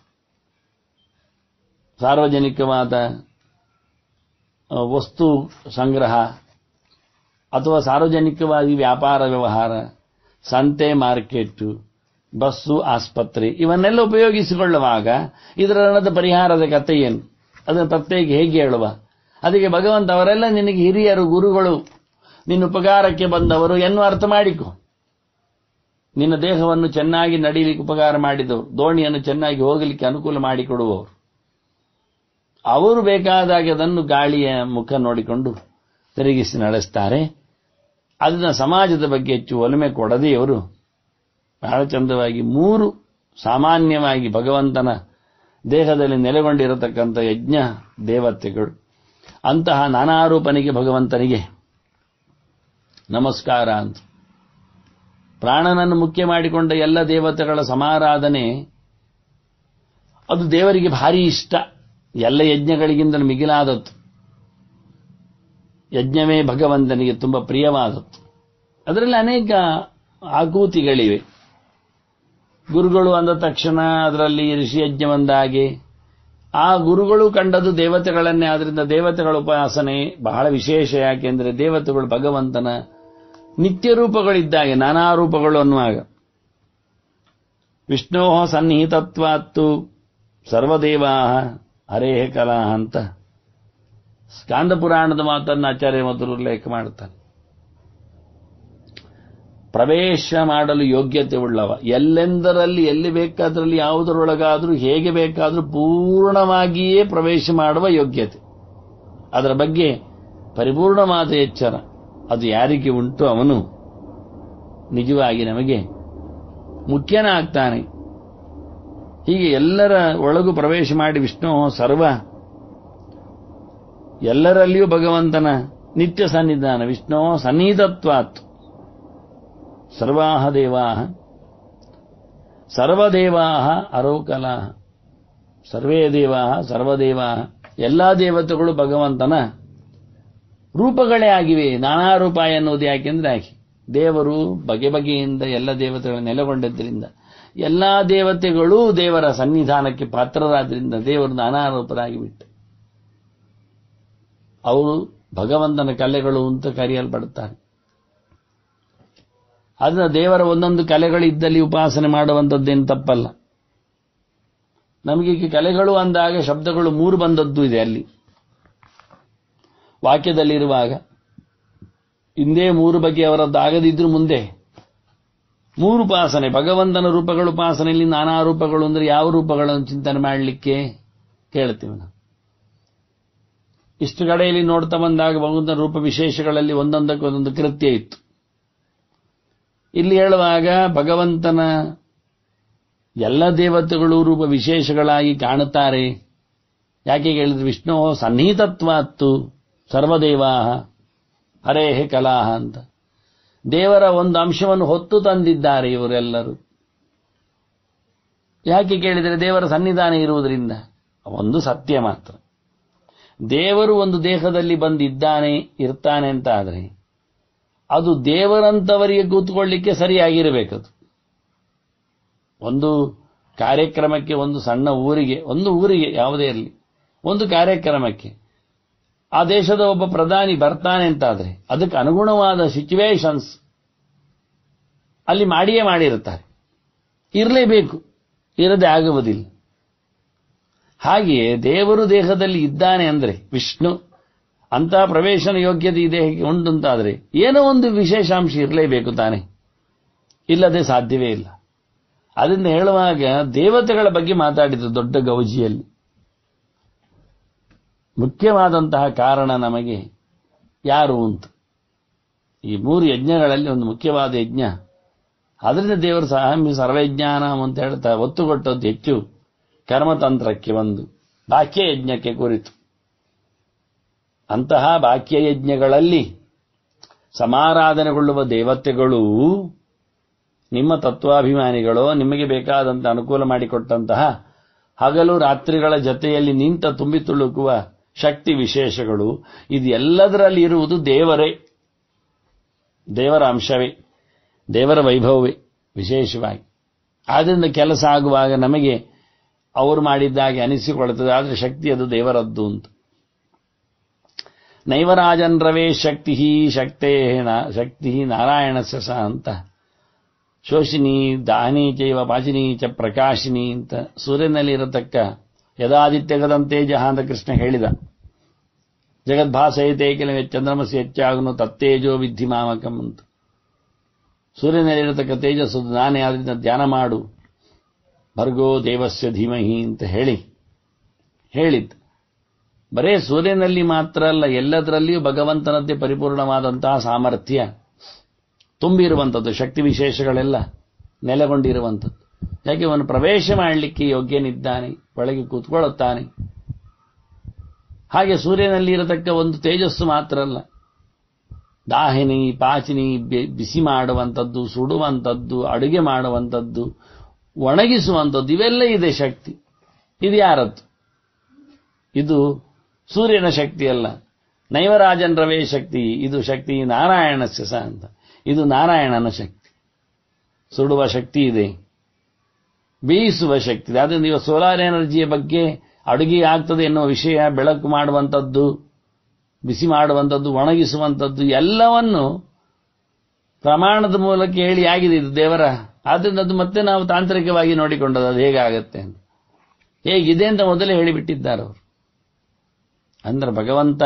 ಸಾರ್ವಜನಿಕವಾದ ವಸ್ತು ಸಂಗ್ರಹ ಅಥವಾ ಸಾರ್ವಜನಿಕವಾಗಿ ವ್ಯಾಪಾರ ವ್ಯವಹಾರ ಸಂತೆ ಮಾರ್ಕೆಟ್ ಬಸ್ಸು ಆಸ್ಪತ್ರೆ ಇವನ್ನೆಲ್ಲ ಉಪಯೋಗಿಸಿಕೊಳ್ಳುವಾಗ ಇದರ ಪರಿಹಾರದ ಕಥೆ ಏನು ಅದನ್ನು ಪ್ರತ್ಯೇಕ ಹೇಗೆ ಹೇಳುವ ಅದಕ್ಕೆ ಭಗವಂತ ಅವರೆಲ್ಲ ನಿನಗೆ ಹಿರಿಯರು ಗುರುಗಳು ನಿನ್ನ ಉಪಕಾರಕ್ಕೆ ಬಂದವರು ಎನ್ನುವ ಅರ್ಥ ಮಾಡಿಕೊ ನಿನ್ನ ದೇಹವನ್ನು ಚೆನ್ನಾಗಿ ನಡೀಲಿಕ್ಕೆ ಉಪಕಾರ ಮಾಡಿದವರು ದೋಣಿಯನ್ನು ಚೆನ್ನಾಗಿ ಹೋಗಲಿಕ್ಕೆ ಅನುಕೂಲ ಮಾಡಿಕೊಡುವವರು ಅವರು ಬೇಕಾದಾಗ ಅದನ್ನು ಗಾಳಿಯ ಮುಖ ನೋಡಿಕೊಂಡು ತಿರುಗಿಸಿ ನಡೆಸ್ತಾರೆ ಅದನ್ನ ಸಮಾಜದ ಬಗ್ಗೆ ಹೆಚ್ಚು ಒಲುಮೆ ಕೊಡದೆ ಅವರು ಬಹಳ ಚಂದವಾಗಿ ಮೂರು ಸಾಮಾನ್ಯವಾಗಿ ಭಗವಂತನ ದೇಹದಲ್ಲಿ ನೆಲೆಗೊಂಡಿರತಕ್ಕಂಥ ಯಜ್ಞ ದೇವತೆಗಳು ಅಂತಹ ನಾನಾರೂಪನಿಗೆ ಭಗವಂತನಿಗೆ ನಮಸ್ಕಾರ ಅಂತ ಪ್ರಾಣನನ್ನು ಮುಖ್ಯ ಮಾಡಿಕೊಂಡ ಎಲ್ಲ ದೇವತೆಗಳ ಸಮಾರಾಧನೆ ಅದು ದೇವರಿಗೆ ಭಾರಿ ಇಷ್ಟ ಎಲ್ಲ ಯಜ್ಞಗಳಿಗಿಂತಲೂ ಮಿಗಿಲಾದದ್ದು ಯಜ್ಞವೇ ಭಗವಂತನಿಗೆ ತುಂಬ ಪ್ರಿಯವಾದದ್ದು ಅದರಲ್ಲಿ ಅನೇಕ ಆಕೂತಿಗಳಿವೆ ಗುರುಗಳು ಅಂದ ತಕ್ಷಣ ಅದರಲ್ಲಿ ಋಷಿ ಯಜ್ಞ ಒಂದಾಗಿ ಆ ಗುರುಗಳು ಕಂಡದು ದೇವತೆಗಳನ್ನೇ ಆದ್ರಿಂದ ದೇವತೆಗಳ ಉಪಾಸನೆ ಬಹಳ ವಿಶೇಷ ಯಾಕೆಂದರೆ ದೇವತೆಗಳು ಭಗವಂತನ ನಿತ್ಯ ರೂಪಗಳಿದ್ದಾಗೆ ನಾನಾ ರೂಪಗಳು ಅನ್ನುವಾಗ ವಿಷ್ಣೋ ಸನ್ನಿಹಿತತ್ವಾತ್ತು ಸರ್ವದೇವಾ ಹರೇ ಕಲಾ ಅಂತ ಸ್ಕಾಂದ ಪುರಾಣದ ಮಾತನ್ನು ಆಚಾರ್ಯ ಮೊದಲು ಉಲ್ಲೇಖ ಮಾಡುತ್ತಾನೆ ಪ್ರವೇಶ ಮಾಡಲು ಯೋಗ್ಯತೆ ಉಳ್ಳವ ಎಲ್ಲೆಂದರಲ್ಲಿ ಎಲ್ಲಿ ಬೇಕಾದ್ರಲ್ಲಿ ಯಾವುದರೊಳಗಾದರೂ ಹೇಗೆ ಬೇಕಾದರೂ ಪೂರ್ಣವಾಗಿಯೇ ಪ್ರವೇಶ ಮಾಡುವ ಯೋಗ್ಯತೆ ಅದರ ಬಗ್ಗೆ ಪರಿಪೂರ್ಣವಾದ ಎಚ್ಚರ ಅದು ಯಾರಿಗೆ ಉಂಟು ಅವನು ನಿಜವಾಗಿ ನಮಗೆ ಮುಖ್ಯನಾಗ್ತಾನೆ ಹೀಗೆ ಎಲ್ಲರ ಒಳಗೂ ಪ್ರವೇಶ ಮಾಡಿ ವಿಷ್ಣು ಸರ್ವ ಎಲ್ಲರಲ್ಲಿಯೂ ಭಗವಂತನ ನಿತ್ಯ ಸನ್ನಿಧಾನ ವಿಷ್ಣು ಸನ್ನಿಧತ್ವಾತ್ ಸರ್ವಾಹ ದೇವಾ ಸರ್ವದೇವಾ ಅರೋಕಲಾ ಸರ್ವೇ ದೇವಾ ಸರ್ವದೇವಾ ಎಲ್ಲಾ ದೇವತೆಗಳು ಭಗವಂತನ ರೂಪಗಳೇ ಆಗಿವೆ ನಾನಾ ರೂಪ ಎನ್ನುವುದು ಯಾಕೆಂದ್ರೆ ಯಾಕೆ ದೇವರು ಬಗೆ ಬಗೆಯಿಂದ ಎಲ್ಲ ದೇವತೆಗಳು ನೆಲೆಗೊಂಡಿದ್ದರಿಂದ ಎಲ್ಲಾ ದೇವತೆಗಳೂ ದೇವರ ಸನ್ನಿಧಾನಕ್ಕೆ ಪಾತ್ರರಾದ್ರಿಂದ ದೇವರು ನಾನಾ ರೂಪರಾಗಿ ಬಿಟ್ಟು ಅವರು ಭಗವಂತನ ಕಲೆಗಳು ಅಂತ ಕರೆಯಲ್ಪಡುತ್ತಾರೆ ಅದನ್ನ ದೇವರ ಒಂದೊಂದು ಕಲೆಗಳಿದ್ದಲ್ಲಿ ಉಪಾಸನೆ ಮಾಡುವಂಥದ್ದೇನು ತಪ್ಪಲ್ಲ ನಮಗೆ ಕಲೆಗಳು ಅಂದಾಗ ಶಬ್ದಗಳು ಮೂರು ಬಂದದ್ದು ಇದೆ ಅಲ್ಲಿ ವಾಕ್ಯದಲ್ಲಿರುವಾಗ ಹಿಂದೆ ಮೂರು ಬಗೆಯವರದ್ದು ಆಗದಿದ್ರು ಮುಂದೆ ಮೂರು ಉಪಾಸನೆ ಭಗವಂತನ ರೂಪಗಳು ಉಪಾಸನೆಯಲ್ಲಿ ನಾನಾ ರೂಪಗಳು ಅಂದ್ರೆ ಯಾವ ರೂಪಗಳನ್ನು ಚಿಂತನೆ ಮಾಡಲಿಕ್ಕೆ ಕೇಳ್ತೀವಿ ನಾವು ಇಷ್ಟು ಕಡೆಯಲ್ಲಿ ನೋಡ್ತಾ ಬಂದಾಗ ಭಗವಂತನ ರೂಪ ವಿಶೇಷಗಳಲ್ಲಿ ಒಂದೊಂದಕ್ಕೆ ಒಂದೊಂದು ಕೃತ್ಯ ಇತ್ತು ಇಲ್ಲಿ ಹೇಳುವಾಗ ಭಗವಂತನ ಎಲ್ಲ ದೇವತೆಗಳು ರೂಪ ವಿಶೇಷಗಳಾಗಿ ಕಾಣುತ್ತಾರೆ ಯಾಕೆ ಹೇಳಿದ್ರೆ ವಿಷ್ಣು ಸನ್ನಿಹಿತತ್ವಾತ್ತು ಸರ್ವದೇವಾ ಹರೇ ಕಲಾಹ ಅಂತ ದೇವರ ಒಂದು ಅಂಶವನ್ನು ಹೊತ್ತು ತಂದಿದ್ದಾರೆ ಇವರೆಲ್ಲರೂ ಯಾಕೆ ಕೇಳಿದರೆ ದೇವರ ಸನ್ನಿಧಾನ ಇರುವುದರಿಂದ ಒಂದು ಸತ್ಯ ಮಾತ್ರ ದೇವರು ಒಂದು ದೇಹದಲ್ಲಿ ಬಂದಿದ್ದಾನೆ ಇರ್ತಾನೆ ಅಂತ ಆದರೆ ಅದು ದೇವರಂತವರಿಗೆ ಕೂತ್ಕೊಳ್ಳಿಕ್ಕೆ ಸರಿಯಾಗಿರಬೇಕದು ಒಂದು ಕಾರ್ಯಕ್ರಮಕ್ಕೆ ಒಂದು ಸಣ್ಣ ಊರಿಗೆ ಒಂದು ಊರಿಗೆ ಯಾವುದೇ ಇರಲಿ ಒಂದು ಕಾರ್ಯಕ್ರಮಕ್ಕೆ ಆ ದೇಶದ ಒಬ್ಬ ಪ್ರಧಾನಿ ಬರ್ತಾನೆ ಅಂತಾದ್ರೆ ಅದಕ್ಕೆ ಅನುಗುಣವಾದ ಸಿಚುವೇಶನ್ಸ್ ಅಲ್ಲಿ ಮಾಡಿಯೇ ಮಾಡಿರುತ್ತಾರೆ ಇರಲೇಬೇಕು ಇರದೆ ಆಗುವುದಿಲ್ಲ ಹಾಗೆಯೇ ದೇವರು ದೇಹದಲ್ಲಿ ಇದ್ದಾನೆ ಅಂದ್ರೆ ವಿಷ್ಣು ಅಂತ ಪ್ರವೇಶನ ಯೋಗ್ಯತೆ ಈ ದೇಹಕ್ಕೆ ಉಂಟುಂತಾದ್ರೆ ಏನೋ ಒಂದು ವಿಶೇಷಾಂಶ ಇರಲೇಬೇಕು ತಾನೆ ಇಲ್ಲದೆ ಸಾಧ್ಯವೇ ಇಲ್ಲ ಅದರಿಂದ ಹೇಳುವಾಗ ದೇವತೆಗಳ ಬಗ್ಗೆ ಮಾತಾಡಿದ್ರು ದೊಡ್ಡ ಗೌಜಿಯಲ್ಲಿ ಮುಖ್ಯವಾದಂತಹ ಕಾರಣ ನಮಗೆ ಯಾರು ಅಂತ ಈ ಮೂರು ಯಜ್ಞಗಳಲ್ಲಿ ಒಂದು ಮುಖ್ಯವಾದ ಯಜ್ಞ ಅದರಿಂದ ದೇವರು ಸಹ ಸರ್ವಜ್ಞಾನ ಅಂತ ಹೇಳ್ತಾ ಒತ್ತು ಕೊಟ್ಟದ್ದು ಹೆಚ್ಚು ಕರ್ಮತಂತ್ರಕ್ಕೆ ಒಂದು ಬಾಕ್ಯ ಯಜ್ಞಕ್ಕೆ ಕುರಿತು ಅಂತಹ ಬಾಕ್ಯ ಯಜ್ಞಗಳಲ್ಲಿ ಸಮಾರಾಧನೆಗೊಳ್ಳುವ ದೇವತೆಗಳು ನಿಮ್ಮ ತತ್ವಾಭಿಮಾನಿಗಳು ನಿಮಗೆ ಬೇಕಾದಂತ ಅನುಕೂಲ ಮಾಡಿಕೊಟ್ಟಂತಹ ಹಗಲು ರಾತ್ರಿಗಳ ಜೊತೆಯಲ್ಲಿ ನಿಂತ ತುಂಬಿ ತುಳುಕುವ ಶಕ್ತಿ ವಿಶೇಷಗಳು ಇದು ಎಲ್ಲದರಲ್ಲಿ ಇರುವುದು ದೇವರೇ ದೇವರ ಅಂಶವೇ ದೇವರ ವೈಭವವೇ ವಿಶೇಷವಾಗಿ ಆದ್ದರಿಂದ ಕೆಲಸ ಆಗುವಾಗ ನಮಗೆ ಅವರು ಮಾಡಿದ್ದಾಗೆ ಅನಿಸಿಕೊಳ್ಳುತ್ತದೆ ಆದರೆ ಶಕ್ತಿ ಅದು ದೇವರದ್ದು ಅಂತ ನೈವರಾಜನ್ ರವೇ ಶಕ್ತಿ ಶಕ್ತೇ ಶಕ್ತಿ ನಾರಾಯಣಸ್ಯ ಸ ಅಂತ ಶೋಷಿನಿ ದಾನಿ ಚೈವ ಪಾಚಿನಿ ಚ ಪ್ರಕಾಶಿನಿ ಅಂತ ಸೂರ್ಯನಲ್ಲಿ ಇರತಕ್ಕ ಯದಾದಿತ್ಯಗದಂ ತೇಜ ಅಂತ ಕೃಷ್ಣ ಹೇಳಿದ ಜಗದ್ಭಾಸೈತೆ ಕೆಲವೇ ಚಂದ್ರಮಸಿ ಹೆಚ್ಚಾಗುನು ತತ್ತೇಜೋ ವಿಧಿ ಮಾಮಕಂ ಅಂತ ಸೂರ್ಯನಲ್ಲಿರತಕ್ಕ ತೇಜಸ್ಸು ನಾನೇ ಆದ್ರಿಂದ ಧ್ಯಾನ ಮಾಡು ಭರ್ಗೋ ದೇವಸ್ಯ ಧೀಮಹಿ ಅಂತ ಹೇಳಿ ಹೇಳಿದ್ದು ಬರೇ ಸೂರ್ಯನಲ್ಲಿ ಮಾತ್ರ ಅಲ್ಲ ಎಲ್ಲದರಲ್ಲಿಯೂ ಭಗವಂತನದ್ದೇ ಪರಿಪೂರ್ಣವಾದಂತಹ ಸಾಮರ್ಥ್ಯ ತುಂಬಿರುವಂಥದ್ದು ಶಕ್ತಿ ವಿಶೇಷಗಳೆಲ್ಲ ನೆಲೆಗೊಂಡಿರುವಂಥದ್ದು ಯಾಕೆ ಅವನು ಪ್ರವೇಶ ಮಾಡಲಿಕ್ಕೆ ಯೋಗ್ಯನಿದ್ದಾನೆ ಒಳಗೆ ಕೂತ್ಕೊಳ್ಳುತ್ತಾನೆ ಹಾಗೆ ಸೂರ್ಯನಲ್ಲಿ ಇರತಕ್ಕ ಒಂದು ತೇಜಸ್ಸು ಮಾತ್ರ ಅಲ್ಲ ದಾಹಿನಿ ಪಾಚಿನಿ ಬಿಸಿ ಮಾಡುವಂಥದ್ದು ಸುಡುವಂಥದ್ದು ಅಡುಗೆ ಮಾಡುವಂಥದ್ದು ಒಣಗಿಸುವಂಥದ್ದು ಇವೆಲ್ಲ ಇದೆ ಶಕ್ತಿ ಇದು ಯಾರದ್ದು ಇದು ಸೂರ್ಯನ ಶಕ್ತಿ ಅಲ್ಲ ನೈವರಾಜನ್ ರವೇ ಶಕ್ತಿ ಇದು ಶಕ್ತಿ ನಾರಾಯಣಸ್ಯ ಸ ಅಂತ ಇದು ನಾರಾಯಣನ ಶಕ್ತಿ ಸುಡುವ ಶಕ್ತಿ ಇದೆ ಬೇಯಿಸುವ ಶಕ್ತಿ ಇದೆ ಆದ್ದರಿಂದ ಇವಾಗ ಸೋಲಾರ್ ಎನರ್ಜಿಯ ಬಗ್ಗೆ ಅಡುಗೆ ಆಗ್ತದೆ ಎನ್ನುವ ವಿಷಯ ಬೆಳಕು ಮಾಡುವಂಥದ್ದು ಬಿಸಿ ಮಾಡುವಂಥದ್ದು ಒಣಗಿಸುವಂಥದ್ದು ಎಲ್ಲವನ್ನು ಪ್ರಮಾಣದ ಮೂಲಕ ಹೇಳಿ ಆಗಿದೆ ಇದು ದೇವರ ಆದ್ದರಿಂದ ಅದು ಮತ್ತೆ ನಾವು ತಾಂತ್ರಿಕವಾಗಿ ನೋಡಿಕೊಂಡದ್ದು ಅದು ಹೇಗಾಗತ್ತೆ ಅಂತ ಹೇಗಿದೆ ಅಂತ ಮೊದಲೇ ಹೇಳಿಬಿಟ್ಟಿದ್ದಾರೆ ಅವರು ಅಂದ್ರೆ ಭಗವಂತ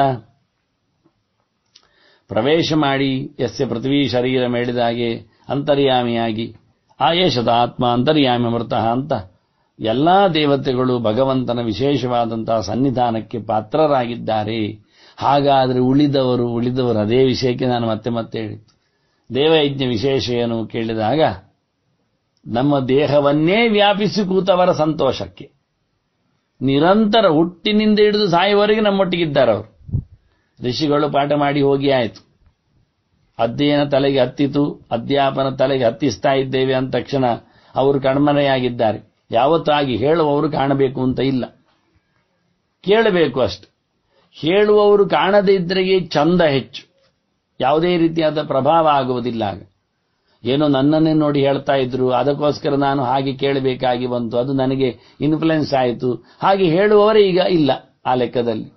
ಪ್ರವೇಶ ಮಾಡಿ ಯಸ್ಯ ಪೃಥ್ವಿ ಶರೀರ ಮೇಳಿದಾಗೆ ಅಂತರ್ಯಾಮಿಯಾಗಿ ಆಯೇಷದ ಆತ್ಮ ಅಂತರ್ಯಾಮಿ ಮೃತಃ ಅಂತ ಎಲ್ಲಾ ದೇವತೆಗಳು ಭಗವಂತನ ವಿಶೇಷವಾದಂತಹ ಸನ್ನಿಧಾನಕ್ಕೆ ಪಾತ್ರರಾಗಿದ್ದಾರೆ ಹಾಗಾದರೆ ಉಳಿದವರು ಉಳಿದವರು ಅದೇ ವಿಷಯಕ್ಕೆ ನಾನು ಮತ್ತೆ ಮತ್ತೆ ಹೇಳಿದ್ದು ದೇವಯಜ್ಞ ವಿಶೇಷ ಏನು ಕೇಳಿದಾಗ ನಮ್ಮ ದೇಹವನ್ನೇ ವ್ಯಾಪಿಸಿ ಕೂತವರ ಸಂತೋಷಕ್ಕೆ ನಿರಂತರ ಹುಟ್ಟಿನಿಂದ ಹಿಡಿದು ಸಾಯುವವರೆಗೆ ನಮ್ಮೊಟ್ಟಿಗಿದ್ದಾರೆ ಅವರು ಋಷಿಗಳು ಪಾಠ ಮಾಡಿ ಹೋಗಿ ಆಯಿತು ಅಧ್ಯಯನ ತಲೆಗೆ ಹತ್ತಿತು ಅಧ್ಯಾಪನ ತಲೆಗೆ ಹತ್ತಿಸ್ತಾ ಇದ್ದೇವೆ ಅಂದ ತಕ್ಷಣ ಅವರು ಕಣ್ಮನೆಯಾಗಿದ್ದಾರೆ ಯಾವತ್ತಾಗಿ ಹೇಳುವವರು ಕಾಣಬೇಕು ಅಂತ ಇಲ್ಲ ಕೇಳಬೇಕು ಅಷ್ಟು ಹೇಳುವವರು ಕಾಣದೇ ಇದ್ದರೆ ಚಂದ ಹೆಚ್ಚು ಯಾವುದೇ ರೀತಿಯಾದ ಪ್ರಭಾವ ಆಗುವುದಿಲ್ಲ ಆಗ ಏನೋ ನನ್ನನ್ನೇ ನೋಡಿ ಹೇಳ್ತಾ ಇದ್ರು ಅದಕ್ಕೋಸ್ಕರ ನಾನು ಹಾಗೆ ಕೇಳಬೇಕಾಗಿ ಬಂತು ಅದು ನನಗೆ ಇನ್ಫ್ಲುಯೆನ್ಸ್ ಆಯಿತು ಹಾಗೆ ಹೇಳುವವರೇ ಈಗ ಇಲ್ಲ ಆ ಲೆಕ್ಕದಲ್ಲಿ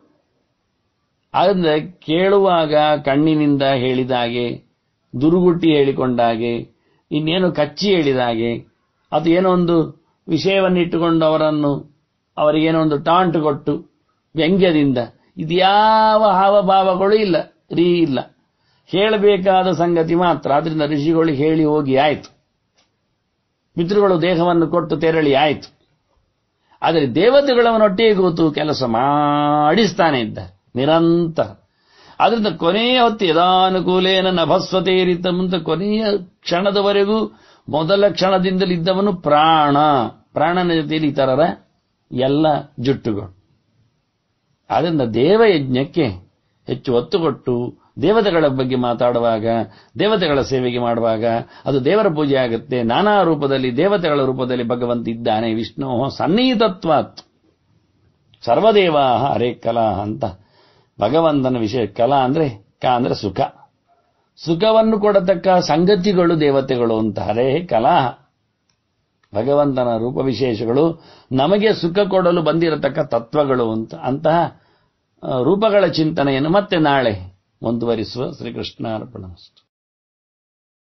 ಆದರೆ ಕೇಳುವಾಗ ಕಣ್ಣಿನಿಂದ ಹೇಳಿದಾಗೆ ದುರುಗುಟ್ಟಿ ಹೇಳಿಕೊಂಡಾಗೆ ಇನ್ನೇನು ಕಚ್ಚಿ ಹೇಳಿದಾಗೆ ಅದು ಏನೋ ಒಂದು ವಿಷಯವನ್ನಿಟ್ಟುಕೊಂಡು ಅವರನ್ನು ಅವರಿಗೇನೋ ಒಂದು ಟಾಂಟ್ ಕೊಟ್ಟು ವ್ಯಂಗ್ಯದಿಂದ ಇದ್ಯಾವ ಹಾವಭಾವಗಳು ಇಲ್ಲ ರೀ ಇಲ್ಲ ಹೇಳಬೇಕಾದ ಸಂಗತಿ ಮಾತ್ರ ಆದ್ರಿಂದ ಋಷಿಗಳು ಹೇಳಿ ಹೋಗಿ ಆಯಿತು ಪಿತೃಗಳು ದೇಹವನ್ನು ಕೊಟ್ಟು ತೆರಳಿ ಆಯಿತು ಆದರೆ ದೇವತೆಗಳವನೊಟ್ಟಿಗೆ ಕೂತು ಕೆಲಸ ಮಾಡಿಸ್ತಾನೆ ಇದ್ದ ನಿರಂತರ ಆದ್ರಿಂದ ಕೊನೆಯ ಹೊತ್ತು ಯದಾನುಕೂಲೇನ ನಭಸ್ವತೇರಿತ ಮುಂತ ಕೊನೆಯ ಕ್ಷಣದವರೆಗೂ ಮೊದಲ ಕ್ಷಣದಿಂದಲಿದ್ದವನು ಪ್ರಾಣ ಪ್ರಾಣನ ಜೊತೆಯಲ್ಲಿ ಇತರರ ಎಲ್ಲ ಜುಟ್ಟುಗಳು ಆದ್ದರಿಂದ ದೇವಯಜ್ಞಕ್ಕೆ ಹೆಚ್ಚು ಒತ್ತು ಕೊಟ್ಟು ದೇವತೆಗಳ ಬಗ್ಗೆ ಮಾತಾಡುವಾಗ ದೇವತೆಗಳ ಸೇವೆಗೆ ಮಾಡುವಾಗ ಅದು ದೇವರ ಪೂಜೆ ಆಗುತ್ತೆ ನಾನಾ ರೂಪದಲ್ಲಿ ದೇವತೆಗಳ ರೂಪದಲ್ಲಿ ಭಗವಂತ ಇದ್ದಾನೆ ವಿಷ್ಣು ಸನ್ನಿಹಿತತ್ವಾತ್ ಸರ್ವದೇವಾ ಹರೇ ಕಲಾ ಅಂತ ಭಗವಂತನ ವಿಷಯ ಕಲಾ ಅಂದ್ರೆ ಕ ಅಂದ್ರೆ ಸುಖ ಸುಖವನ್ನು ಕೊಡತಕ್ಕ ಸಂಗತಿಗಳು ದೇವತೆಗಳು ಅಂತ ಹರೇ ಕಲಾ ಭಗವಂತನ ರೂಪ ವಿಶೇಷಗಳು ನಮಗೆ ಸುಖ ಕೊಡಲು ಬಂದಿರತಕ್ಕ ತತ್ವಗಳು ಅಂತ ಅಂತಹ ರೂಪಗಳ ಚಿಂತನೆಯನ್ನು ಮತ್ತೆ ನಾಳೆ ಮುಂದುವರಿಸುವ ಶ್ರೀಕೃಷ್ಣ ಅರ್ಪಣ